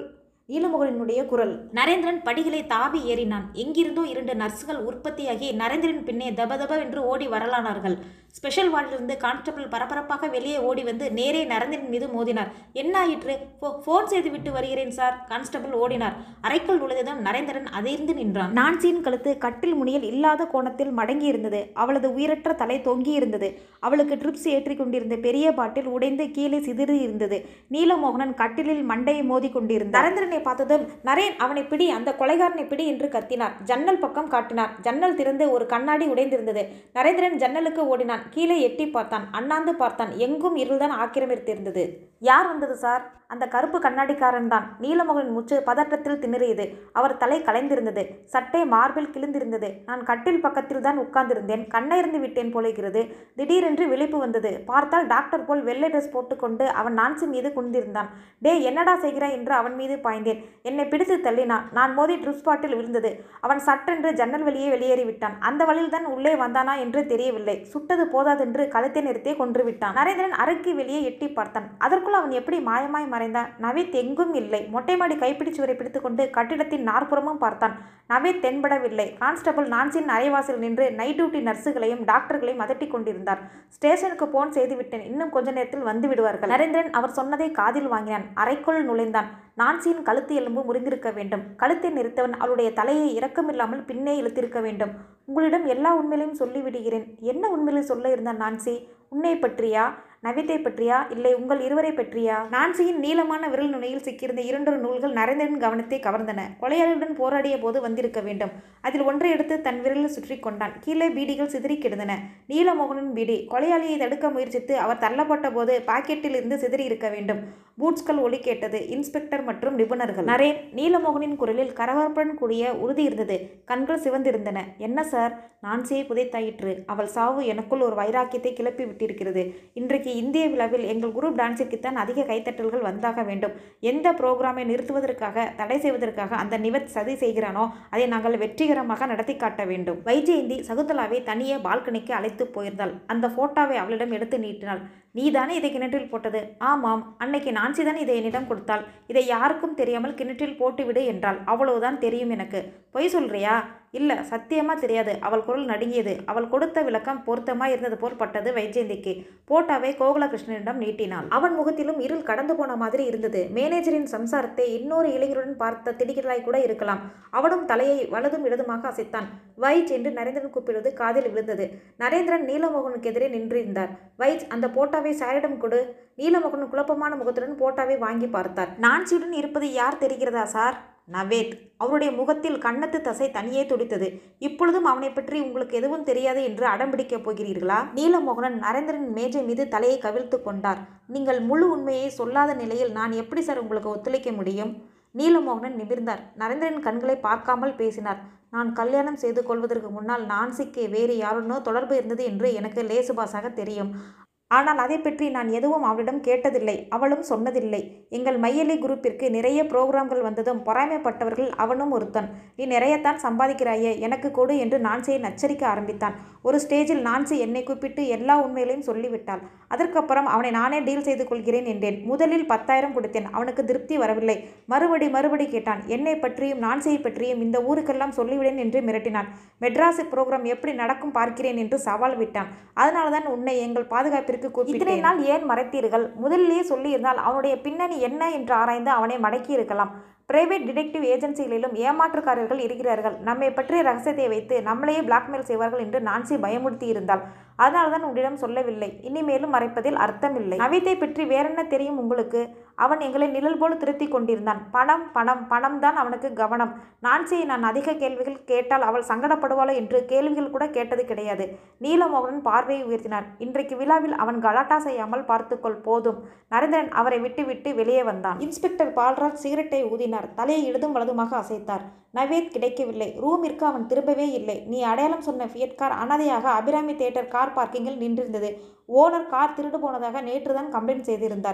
நீலமோகனினுடைய குரல் நரேந்திரன் படிகளை தாவி ஏறினான் எங்கிருந்தோ இரண்டு நர்சுகள் உற்பத்தியாகி நரேந்திரன் பின்னே தபதப என்று ஓடி வரலானார்கள் ஸ்பெஷல் வார்டிலிருந்து கான்ஸ்டபிள் பரபரப்பாக வெளியே ஓடி வந்து நேரே நரேந்திரன் மீது மோதினார் என்ன ஆயிற்று ஃபோ- ஃபோன் செய்து விட்டு வருகிறேன் சார் கான்ஸ்டபிள் ஓடினார் அறைக்குள் நுழைந்ததும் நரேந்திரன் அதிர்ந்து நின்றான் நான்சியின் கழுத்து கட்டில் முனியில் இல்லாத கோணத்தில் மடங்கி இருந்தது அவளது உயிரற்ற தலை தொங்கி இருந்தது அவளுக்கு ட்ரிப்ஸ் ஏற்றிக் கொண்டிருந்த பெரிய பாட்டில் உடைந்து கீழே சிதறி இருந்தது நீலமோகனன் கட்டிலில் மண்டையை மோதி கொண்டிருந்தார் நரேந்திரனை பார்த்ததும் நரேன் அவனை பிடி அந்த கொலைகாரனை பிடி என்று கத்தினார் ஜன்னல் பக்கம் காட்டினார் ஜன்னல் திறந்து ஒரு கண்ணாடி உடைந்திருந்தது நரேந்திரன் ஜன்னலுக்கு ஓடினான் கீழே எட்டி பார்த்தான் அண்ணாந்து பார்த்தான் எங்கும் இருள்தான் ஆக்கிரமித்திருந்தது யார் வந்தது சார் அந்த கருப்பு கண்ணாடிக்காரன் தான் நீலமோகனின் மூச்சு பதற்றத்தில் திணறியது அவர் தலை கலைந்திருந்தது சட்டை மார்பில் கிழிந்திருந்தது நான் கட்டில் பக்கத்தில் தான் உட்கார்ந்திருந்தேன் கண்ணையிருந்து விட்டேன் போலுகிறது திடீரென்று விழிப்பு வந்தது பார்த்தால் டாக்டர் போல் வெள்ளை ட்ரெஸ் போட்டுக்கொண்டு அவன் நான்சி மீது குனிந்திருந்தான் டே என்னடா செய்கிறாய் என்று அவன் மீது பாய்ந்தேன் என்னை பிடித்து தள்ளினான் நான் மோதி ட்ரிப்ஸ் பாட்டில் விழுந்தது அவன் சட்டென்று ஜன்னல் வழியே வெளியேறிவிட்டான் அந்த வழியில் தான் உள்ளே வந்தானா என்று தெரியவில்லை சுட்டது போதாதென்று கழுத்தை நிறுத்தியே கொன்று விட்டான் நரேந்திரன் அறைக்கு வெளியே எட்டி பார்த்தான் அதற்குள் அவன் எப்படி மாயமாய் மறைந்தான் நவீத் எங்கும் இல்லை மொட்டை மாடி கைப்பிடி சுவரை பிடித்துக்கொண்டு கட்டிடத்தின் நாற்புறமும் பார்த்தான் நவீத் தென்படவில்லை கான்ஸ்டபிள் நான்சின் அரைவாசல் நின்று நைட் டியூட்டி நர்ஸுகளையும் டாக்டர்களையும் அதட்டி கொண்டிருந்தார் ஸ்டேஷனுக்கு போன் செய்து விட்டேன் இன்னும் கொஞ்ச நேரத்தில் வந்து விடுவார்கள் நரேந்திரன் அவர் சொன்னதை காதில் வாங்கினான் அறைக்குள் நுழைந்தான் நான்சியின் கழுத்து எலும்பு முறிந்திருக்க வேண்டும் கழுத்தை நிறுத்தவன் அவளுடைய தலையை இரக்கமில்லாமல் பின்னே இழுத்திருக்க வேண்டும் உங்களிடம் எல்லா உண்மையிலையும் சொல்லிவிடுகிறேன் என்ன உண்மையிலே சொல்ல இருந்தான் நான்சி உன்னை பற்றியா நவித்தை பற்றியா இல்லை உங்கள் இருவரை பற்றியா நான்சியின் நீளமான விரல் நுனியில் சிக்கியிருந்த இரண்டொரு நூல்கள் நரேந்திரன் கவனத்தை கவர்ந்தன கொலையாளியுடன் போராடிய போது வந்திருக்க வேண்டும் அதில் ஒன்றை எடுத்து தன் விரலில் சுற்றி கொண்டான் கீழே பீடிகள் சிதறி கிடந்தன நீலமோகனின் பீடி கொலையாளியை தடுக்க முயற்சித்து அவர் தள்ளப்பட்ட போது பாக்கெட்டில் இருந்து சிதறி இருக்க வேண்டும் பூட்ஸ்கள் ஒலி கேட்டது இன்ஸ்பெக்டர் மற்றும் நிபுணர்கள் நரேன் நீலமோகனின் குரலில் கரகரப்புடன் கூடிய உறுதி இருந்தது கண்கள் சிவந்திருந்தன என்ன சார் நான்சியை புதைத்தாயிற்று அவள் சாவு எனக்குள் ஒரு வைராக்கியத்தை கிளப்பி விட்டிருக்கிறது இன்றைக்கு இந்திய விழாவில் எங்கள் குரூப் டான்ஸிற்குத்தான் அதிக கைத்தட்டல்கள் வந்தாக வேண்டும் எந்த புரோகிராமை நிறுத்துவதற்காக தடை செய்வதற்காக அந்த நிவத் சதி செய்கிறானோ அதை நாங்கள் வெற்றிகரமாக நடத்தி காட்ட வேண்டும் வைஜெயந்தி சகுந்தலாவை தனியே பால்கனிக்கு அழைத்து போயிருந்தாள் அந்த போட்டோவை அவளிடம் எடுத்து நீட்டினாள் நீதானே இதை கிணற்றில் போட்டது ஆமாம் அன்னைக்கு நான்சி தான் இதை என்னிடம் கொடுத்தாள் இதை யாருக்கும் தெரியாமல் கிணற்றில் போட்டுவிடு என்றாள் அவ்வளவுதான் தெரியும் எனக்கு பொய் சொல்றியா இல்லை சத்தியமாக தெரியாது அவள் குரல் நடுங்கியது அவள் கொடுத்த விளக்கம் பொருத்தமாக இருந்தது போல் பட்டது வைஜெயந்திக்கு போட்டாவை கோகுலகிருஷ்ணனிடம் நீட்டினாள் அவன் முகத்திலும் இருள் கடந்து போன மாதிரி இருந்தது மேனேஜரின் சம்சாரத்தை இன்னொரு இளைஞருடன் பார்த்த திடுக்கிடலாய் கூட இருக்கலாம் அவனும் தலையை வலதும் இடதுமாக அசைத்தான் வைஜ் என்று நரேந்திரன் கூப்பிடுவது காதில் விழுந்தது நரேந்திரன் நீலமோகனுக்கு எதிரே நின்றிருந்தார் வைஜ் அந்த போட்டாவை சாரிடம் கொடு நீலமோகன் குழப்பமான முகத்துடன் போட்டாவை வாங்கி பார்த்தார் நான்சியுடன் இருப்பது யார் தெரிகிறதா சார் நவேத் அவருடைய முகத்தில் கன்னத்து தசை தனியே துடித்தது இப்பொழுதும் அவனை பற்றி உங்களுக்கு எதுவும் தெரியாது என்று அடம்பிடிக்கப் போகிறீர்களா நீலமோகனன் நரேந்திரன் மேஜை மீது தலையை கவிழ்த்து கொண்டார் நீங்கள் முழு உண்மையை சொல்லாத நிலையில் நான் எப்படி சார் உங்களுக்கு ஒத்துழைக்க முடியும் நீலமோகனன் நிமிர்ந்தார் நரேந்திரன் கண்களை பார்க்காமல் பேசினார் நான் கல்யாணம் செய்து கொள்வதற்கு முன்னால் நான்சிக்கு வேறு யாருடனோ தொடர்பு இருந்தது என்று எனக்கு லேசுபாசாக தெரியும் ஆனால் அதை பற்றி நான் எதுவும் அவளிடம் கேட்டதில்லை அவளும் சொன்னதில்லை எங்கள் மையலி குரூப்பிற்கு நிறைய புரோகிராம்கள் வந்ததும் பொறாமைப்பட்டவர்கள் அவனும் ஒருத்தன் நீ நிறையத்தான் சம்பாதிக்கிறாயே எனக்கு கொடு என்று நான்சியை நச்சரிக்க ஆரம்பித்தான் ஒரு ஸ்டேஜில் நான்சி என்னை கூப்பிட்டு எல்லா உண்மைகளையும் சொல்லிவிட்டாள் அதற்கப்புறம் அவனை நானே டீல் செய்து கொள்கிறேன் என்றேன் முதலில் பத்தாயிரம் கொடுத்தேன் அவனுக்கு திருப்தி வரவில்லை மறுபடி மறுபடி கேட்டான் என்னை பற்றியும் நான்சியை பற்றியும் இந்த ஊருக்கெல்லாம் சொல்லிவிடேன் என்று மிரட்டினான் மெட்ராஸ் புரோகிராம் எப்படி நடக்கும் பார்க்கிறேன் என்று சவால் விட்டான் அதனால்தான் உன்னை எங்கள் பாதுகாப்பிற்கு கூப்பிட்டேன் இத்தனை நாள் ஏன் மறைத்தீர்கள் முதலிலேயே சொல்லியிருந்தால் அவனுடைய பின்னணி என்ன என்று ஆராய்ந்து அவனை மடக்கி இருக்கலாம் பிரைவேட் டிடெக்டிவ் ஏஜென்சிகளிலும் ஏமாற்றுக்காரர்கள் இருக்கிறார்கள் நம்மை பற்றிய ரகசியத்தை வைத்து நம்மளையே பிளாக்மெயில் செய்வார்கள் என்று நான்சி பயமுறுத்தி இருந்தாள் அதனால தான் உன்னிடம் சொல்லவில்லை இனிமேலும் மறைப்பதில் அர்த்தமில்லை நவீத்தை பற்றி வேறென்ன தெரியும் உங்களுக்கு அவன் எங்களை நிழல் போல திருத்தி கொண்டிருந்தான் பணம் பணம் பணம் தான் அவனுக்கு கவனம் நான்சியை நான் அதிக கேள்விகள் கேட்டால் அவள் சங்கடப்படுவாளோ என்று கேள்விகள் கூட கேட்டது கிடையாது நீலமோகனன் பார்வையை உயர்த்தினார் இன்றைக்கு விழாவில் அவன் கலாட்டா செய்யாமல் பார்த்துக்கொள் போதும் நரேந்திரன் அவரை விட்டுவிட்டு வெளியே வந்தான் இன்ஸ்பெக்டர் பால்ராஜ் சிகரெட்டை ஊதினார் தலையை இடதும் வலதுமாக அசைத்தார் நவேத் கிடைக்கவில்லை ரூமிற்கு அவன் திரும்பவே இல்லை நீ அடையாளம் சொன்ன ஃபியட் கார் அனாதையாக அபிராமி தியேட்டர் கார் பார்க்கிங்கில் நின்றிருந்தது ஓனர் கார் திருடு போனதாக நேற்றுதான் கம்ப்ளைண்ட் செய்திருந்தார்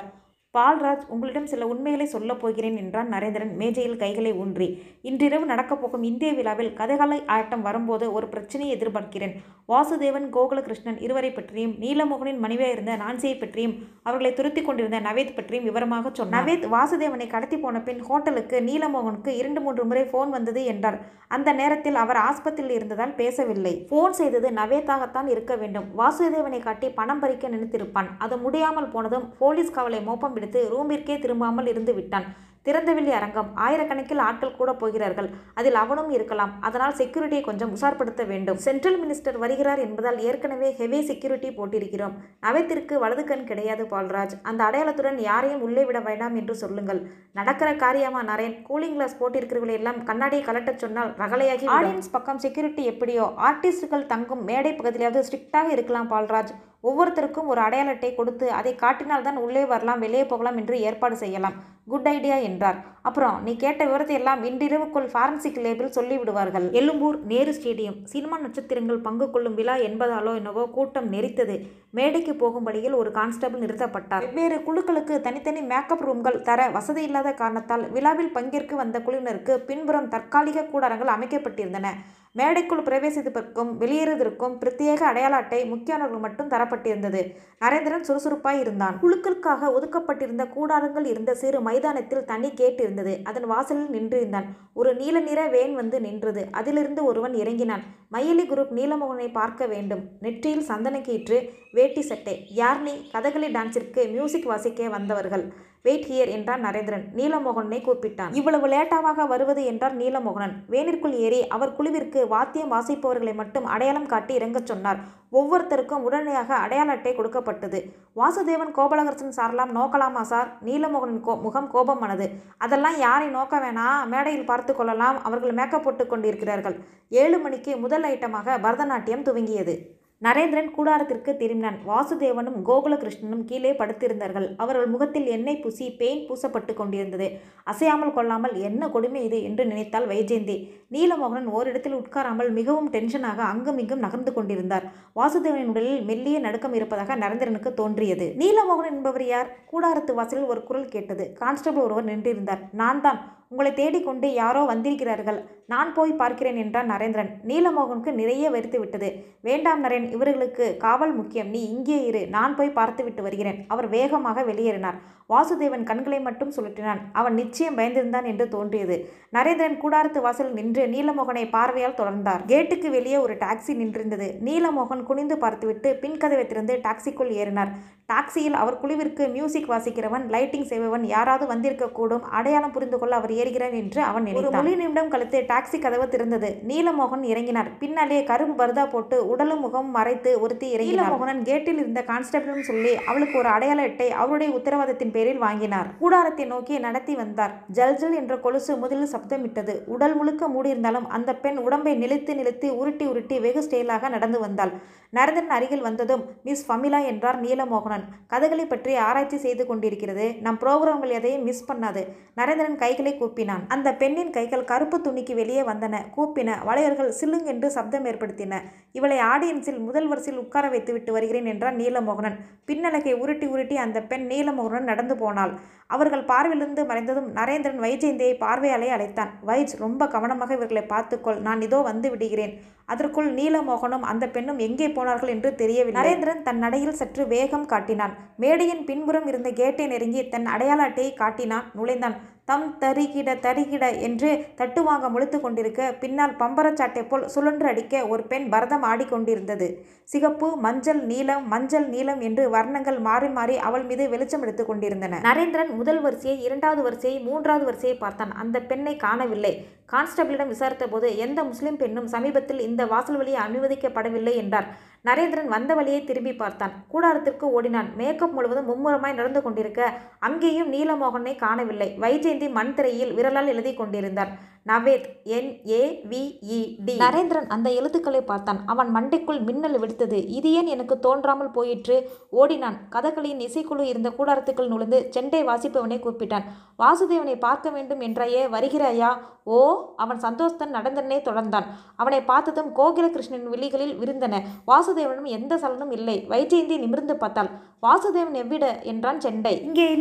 பால்ராஜ் உங்களிடம் சில உண்மைகளை சொல்லப் போகிறேன் என்றான் நரேந்திரன் மேஜையில் கைகளை ஊன்றி இன்றிரவு நடக்கப் போகும் இந்திய விழாவில் கதைகாலை ஆட்டம் வரும்போது ஒரு பிரச்சனையை எதிர்பார்க்கிறேன் வாசுதேவன் கோகுலகிருஷ்ணன் இருவரை பற்றியும் நீலமோகனின் மனைவியாக இருந்த நான்சியை பற்றியும் அவர்களை துரத்தி கொண்டிருந்த நவேத் பற்றியும் விவரமாக சொன்னார் நவேத் வாசுதேவனை கடத்தி போன பின் ஹோட்டலுக்கு நீலமோகனுக்கு இரண்டு மூன்று முறை ஃபோன் வந்தது என்றார் அந்த நேரத்தில் அவர் ஆஸ்பத்திரியில் இருந்ததால் பேசவில்லை ஃபோன் செய்தது நவேத்தாகத்தான் இருக்க வேண்டும் வாசுதேவனை காட்டி பணம் பறிக்க நினைத்திருப்பான் அது முடியாமல் போனதும் போலீஸ் காவலை மோப்பம் பிடித்து ரூமிற்கே திரும்பாமல் இருந்து விட்டான் திறந்தவெளி அரங்கம் ஆயிரக்கணக்கில் ஆட்கள் கூட போகிறார்கள் அதில் அவனும் இருக்கலாம் அதனால் செக்யூரிட்டியை கொஞ்சம் உஷார்படுத்த வேண்டும் சென்ட்ரல் மினிஸ்டர் வருகிறார் என்பதால் ஏற்கனவே ஹெவி செக்யூரிட்டி போட்டிருக்கிறோம் நவத்திற்கு வலது கண் கிடையாது பால்ராஜ் அந்த அடையாளத்துடன் யாரையும் உள்ளே விட வேண்டாம் என்று சொல்லுங்கள் நடக்கிற காரியமா நரேன் கூலிங் கிளாஸ் போட்டிருக்கிறவர்கள் எல்லாம் கண்ணாடியை கலட்டச் சொன்னால் ரகலையாகி ஆடியன்ஸ் பக்கம் செக்யூரிட்டி எப்படியோ ஆர்டிஸ்டுகள் தங்கும் மேடை பகுதியிலாவது ஸ்ட்ரிக்டாக இருக்கலாம் பால்ராஜ் ஒவ்வொருத்தருக்கும் ஒரு அடையாள அட்டை கொடுத்து அதை காட்டினால்தான் உள்ளே வரலாம் வெளியே போகலாம் என்று ஏற்பாடு செய்யலாம் குட் ஐடியா என்றார் அப்புறம் நீ கேட்ட விவரத்தை எல்லாம் இன்றிரவுக்குள் ஃபாரன்சிக் லேபில் சொல்லிவிடுவார்கள் எலும்பூர் நேரு ஸ்டேடியம் சினிமா நட்சத்திரங்கள் பங்கு கொள்ளும் விழா என்பதாலோ என்னவோ கூட்டம் நெறித்தது மேடைக்கு போகும் வழியில் ஒரு கான்ஸ்டபிள் நிறுத்தப்பட்டார் வெவ்வேறு குழுக்களுக்கு தனித்தனி மேக்கப் ரூம்கள் தர வசதி இல்லாத காரணத்தால் விழாவில் பங்கேற்க வந்த குழுவினருக்கு பின்புறம் தற்காலிக கூடாரங்கள் அமைக்கப்பட்டிருந்தன மேடைக்குள் பிரவேசிப்பதற்கும் வெளியேறுவதற்கும் பிரத்யேக அடையாள அட்டை முக்கியமானவர்கள் மட்டும் தரப்பட்டிருந்தது நரேந்திரன் சுறுசுறுப்பாய் இருந்தான் குழுக்களுக்காக ஒதுக்கப்பட்டிருந்த கூடாரங்கள் இருந்த சிறு மைதானத்தில் தனி கேட் இருந்தது அதன் வாசலில் நின்றிருந்தான் ஒரு நீல நிற வேன் வந்து நின்றது அதிலிருந்து ஒருவன் இறங்கினான் மயிலி குரூப் நீலமோகனை பார்க்க வேண்டும் நெற்றியில் சந்தன கீற்று வேட்டி சட்டை யார் நீ கதகளி டான்ஸிற்கு மியூசிக் வாசிக்க வந்தவர்கள் வெயிட் ஹியர் என்றான் நரேந்திரன் நீலமோகனை கூப்பிட்டான் இவ்வளவு லேட்டாவாக வருவது என்றார் நீலமோகனன் வேனிற்குள் ஏறி அவர் குழுவிற்கு வாத்தியம் வாசிப்பவர்களை மட்டும் அடையாளம் காட்டி இறங்கச் சொன்னார் ஒவ்வொருத்தருக்கும் உடனடியாக அடையாள அட்டை கொடுக்கப்பட்டது வாசுதேவன் கோபாலகரசன் சாரலாம் நோக்கலாமா சார் நீலமோகனின் கோ முகம் கோபமானது அதெல்லாம் யாரை நோக்க வேணாம் மேடையில் பார்த்து கொள்ளலாம் அவர்கள் மேக்கப் போட்டு கொண்டிருக்கிறார்கள் ஏழு மணிக்கு முதல் ஐட்டமாக பரதநாட்டியம் துவங்கியது நரேந்திரன் கூடாரத்திற்கு திரும்பினான் வாசுதேவனும் கோகுலகிருஷ்ணனும் கீழே படுத்திருந்தார்கள் அவர்கள் முகத்தில் எண்ணெய் பூசி பெயிண்ட் பூசப்பட்டு கொண்டிருந்தது அசையாமல் கொள்ளாமல் என்ன கொடுமை இது என்று நினைத்தாள் வைஜெயந்தி நீலமோகனன் ஓரிடத்தில் உட்காராமல் மிகவும் டென்ஷனாக அங்கும் இங்கும் நகர்ந்து கொண்டிருந்தார் வாசுதேவனின் உடலில் மெல்லிய நடுக்கம் இருப்பதாக நரேந்திரனுக்கு தோன்றியது நீலமோகன் என்பவர் யார் கூடாரத்து வாசலில் ஒரு குரல் கேட்டது கான்ஸ்டபிள் ஒருவர் நின்றிருந்தார் நான் தான் உங்களை தேடிக்கொண்டு யாரோ வந்திருக்கிறார்கள் நான் போய் பார்க்கிறேன் என்றான் நரேந்திரன் நீலமோகனுக்கு நிறைய வெறுத்து விட்டது வேண்டாம் நரேன் இவர்களுக்கு காவல் முக்கியம் நீ இங்கே இரு நான் போய் பார்த்து விட்டு வருகிறேன் அவர் வேகமாக வெளியேறினார் வாசுதேவன் கண்களை மட்டும் சுழற்றினான் அவன் நிச்சயம் பயந்திருந்தான் என்று தோன்றியது நரேந்திரன் கூடாரத்து வாசல் நின்று நீலமோகனை பார்வையால் தொடர்ந்தார் கேட்டுக்கு வெளியே ஒரு டாக்ஸி நின்றிருந்தது நீலமோகன் குனிந்து பார்த்துவிட்டு பின்கதவை திறந்து டாக்ஸிக்குள் ஏறினார் டாக்ஸியில் அவர் குழுவிற்கு மியூசிக் வாசிக்கிறவன் லைட்டிங் செய்பவன் யாராவது வந்திருக்கக்கூடும் அடையாளம் புரிந்து கொள்ள அவர் ஏறுகிறார் என்று அவன் நினைத்தான் ஒரு மொழி நிமிடம் கழித்து டாக்ஸி கதவு திறந்தது நீலமோகன் இறங்கினார் பின்னாலே கரும்பு பருதா போட்டு உடலும் முகம் மறைத்து ஒருத்தி இறங்கி நீலமோகனன் கேட்டில் இருந்த கான்ஸ்டபிளும் சொல்லி அவளுக்கு ஒரு அடையாள அட்டை அவருடைய உத்தரவாதத்தின் பேரில் வாங்கினார் கூடாரத்தை நோக்கி நடத்தி வந்தார் ஜல்ஜல் என்ற கொலுசு முதலில் சப்தமிட்டது உடல் முழுக்க மூடியிருந்தாலும் அந்த பெண் உடம்பை நிலைத்து நிலைத்து உருட்டி உருட்டி வெகு ஸ்டைலாக நடந்து வந்தாள் நரேந்திரன் அருகில் வந்ததும் மிஸ் ஃபமிலா என்றார் நீலமோகனன் கதைகளை பற்றி ஆராய்ச்சி செய்து கொண்டிருக்கிறது நம் புரோகிராம்கள் எதையும் மிஸ் பண்ணாது நரேந்திரன் கைகளை கூப்பினான் அந்த பெண்ணின் கைகள் கருப்பு துணிக்கு வெளியே வந்தன கூப்பின வளையல்கள் சில்லுங்கென்று சப்தம் ஏற்படுத்தின இவளை ஆடியன்ஸில் முதல் வரிசையில் உட்கார வைத்து விட்டு வருகிறேன் என்றார் நீலமோகனன் பின்னலகை உருட்டி உருட்டி அந்த பெண் நீலமோகனன் நடந்து போனாள் அவர்கள் பார்வையிலிருந்து மறைந்ததும் நரேந்திரன் வைஜெயந்தியை பார்வையாலே அழைத்தான் வைஜ் ரொம்ப கவனமாக இவர்களை பார்த்துக்கொள் நான் இதோ வந்து விடுகிறேன் அதற்குள் நீலமோகனும் அந்த பெண்ணும் எங்கே போனார்கள் என்று தெரியவில்லை நரேந்திரன் தன் நடையில் சற்று வேகம் காட்டினான் மேடையின் பின்புறம் இருந்த கேட்டை நெருங்கி தன் அடையாள அட்டையை காட்டினான் நுழைந்தான் தம் தரிகிட தரிகிட என்று தட்டுவாங்க முழித்து கொண்டிருக்க பின்னால் பம்பரச்சாட்டை போல் சுழன்று அடிக்க ஒரு பெண் பரதம் ஆடிக்கொண்டிருந்தது சிகப்பு மஞ்சள் நீலம் மஞ்சள் நீலம் என்று வர்ணங்கள் மாறி மாறி அவள் மீது வெளிச்சம் எடுத்து கொண்டிருந்தன நரேந்திரன் முதல் வரிசையை இரண்டாவது வரிசையை மூன்றாவது வரிசையை பார்த்தான் அந்த பெண்ணை காணவில்லை கான்ஸ்டபிளிடம் விசாரித்த போது எந்த முஸ்லிம் பெண்ணும் சமீபத்தில் இந்த வாசல் வழியை அனுமதிக்கப்படவில்லை என்றார் நரேந்திரன் வந்த வழியை திரும்பி பார்த்தான் கூடாரத்திற்கு ஓடினான் மேக்கப் முழுவதும் மும்முரமாய் நடந்து கொண்டிருக்க அங்கேயும் நீலமோகனை காணவில்லை வைஜெயந்தி மண் திரையில் விரலால் எழுதி கொண்டிருந்தார் Naved N A V E D Narendran அந்த எழுத்துக்களை பார்த்தான் அவன் மண்டைக்குள் மின்னல் வெடித்தது இது ஏன் எனக்கு தோன்றாமல் போயிற்று ஓடினான் கதகளியின் இசைக்குழு இருந்த கூடாரத்துக்குள் நுழைந்து செண்டை வாசிப்பவனை கூப்பிட்டான் வாசுதேவனை பார்க்க வேண்டும் என்றாயே வருகிறாயா ஓ அவன் சந்தோஷத்தன் நடந்தனே தொடர்ந்தான் அவனை பார்த்ததும் கோகிலகிருஷ்ணன் விழிகளில் விரிந்தன வாசுதேவனும் எந்த சலனும் இல்லை வைஜெயந்தி நிமிர்ந்து பார்த்தாள் வாசுதேவன் எவ்விட என்றான் செண்டை இங்கே இல்ல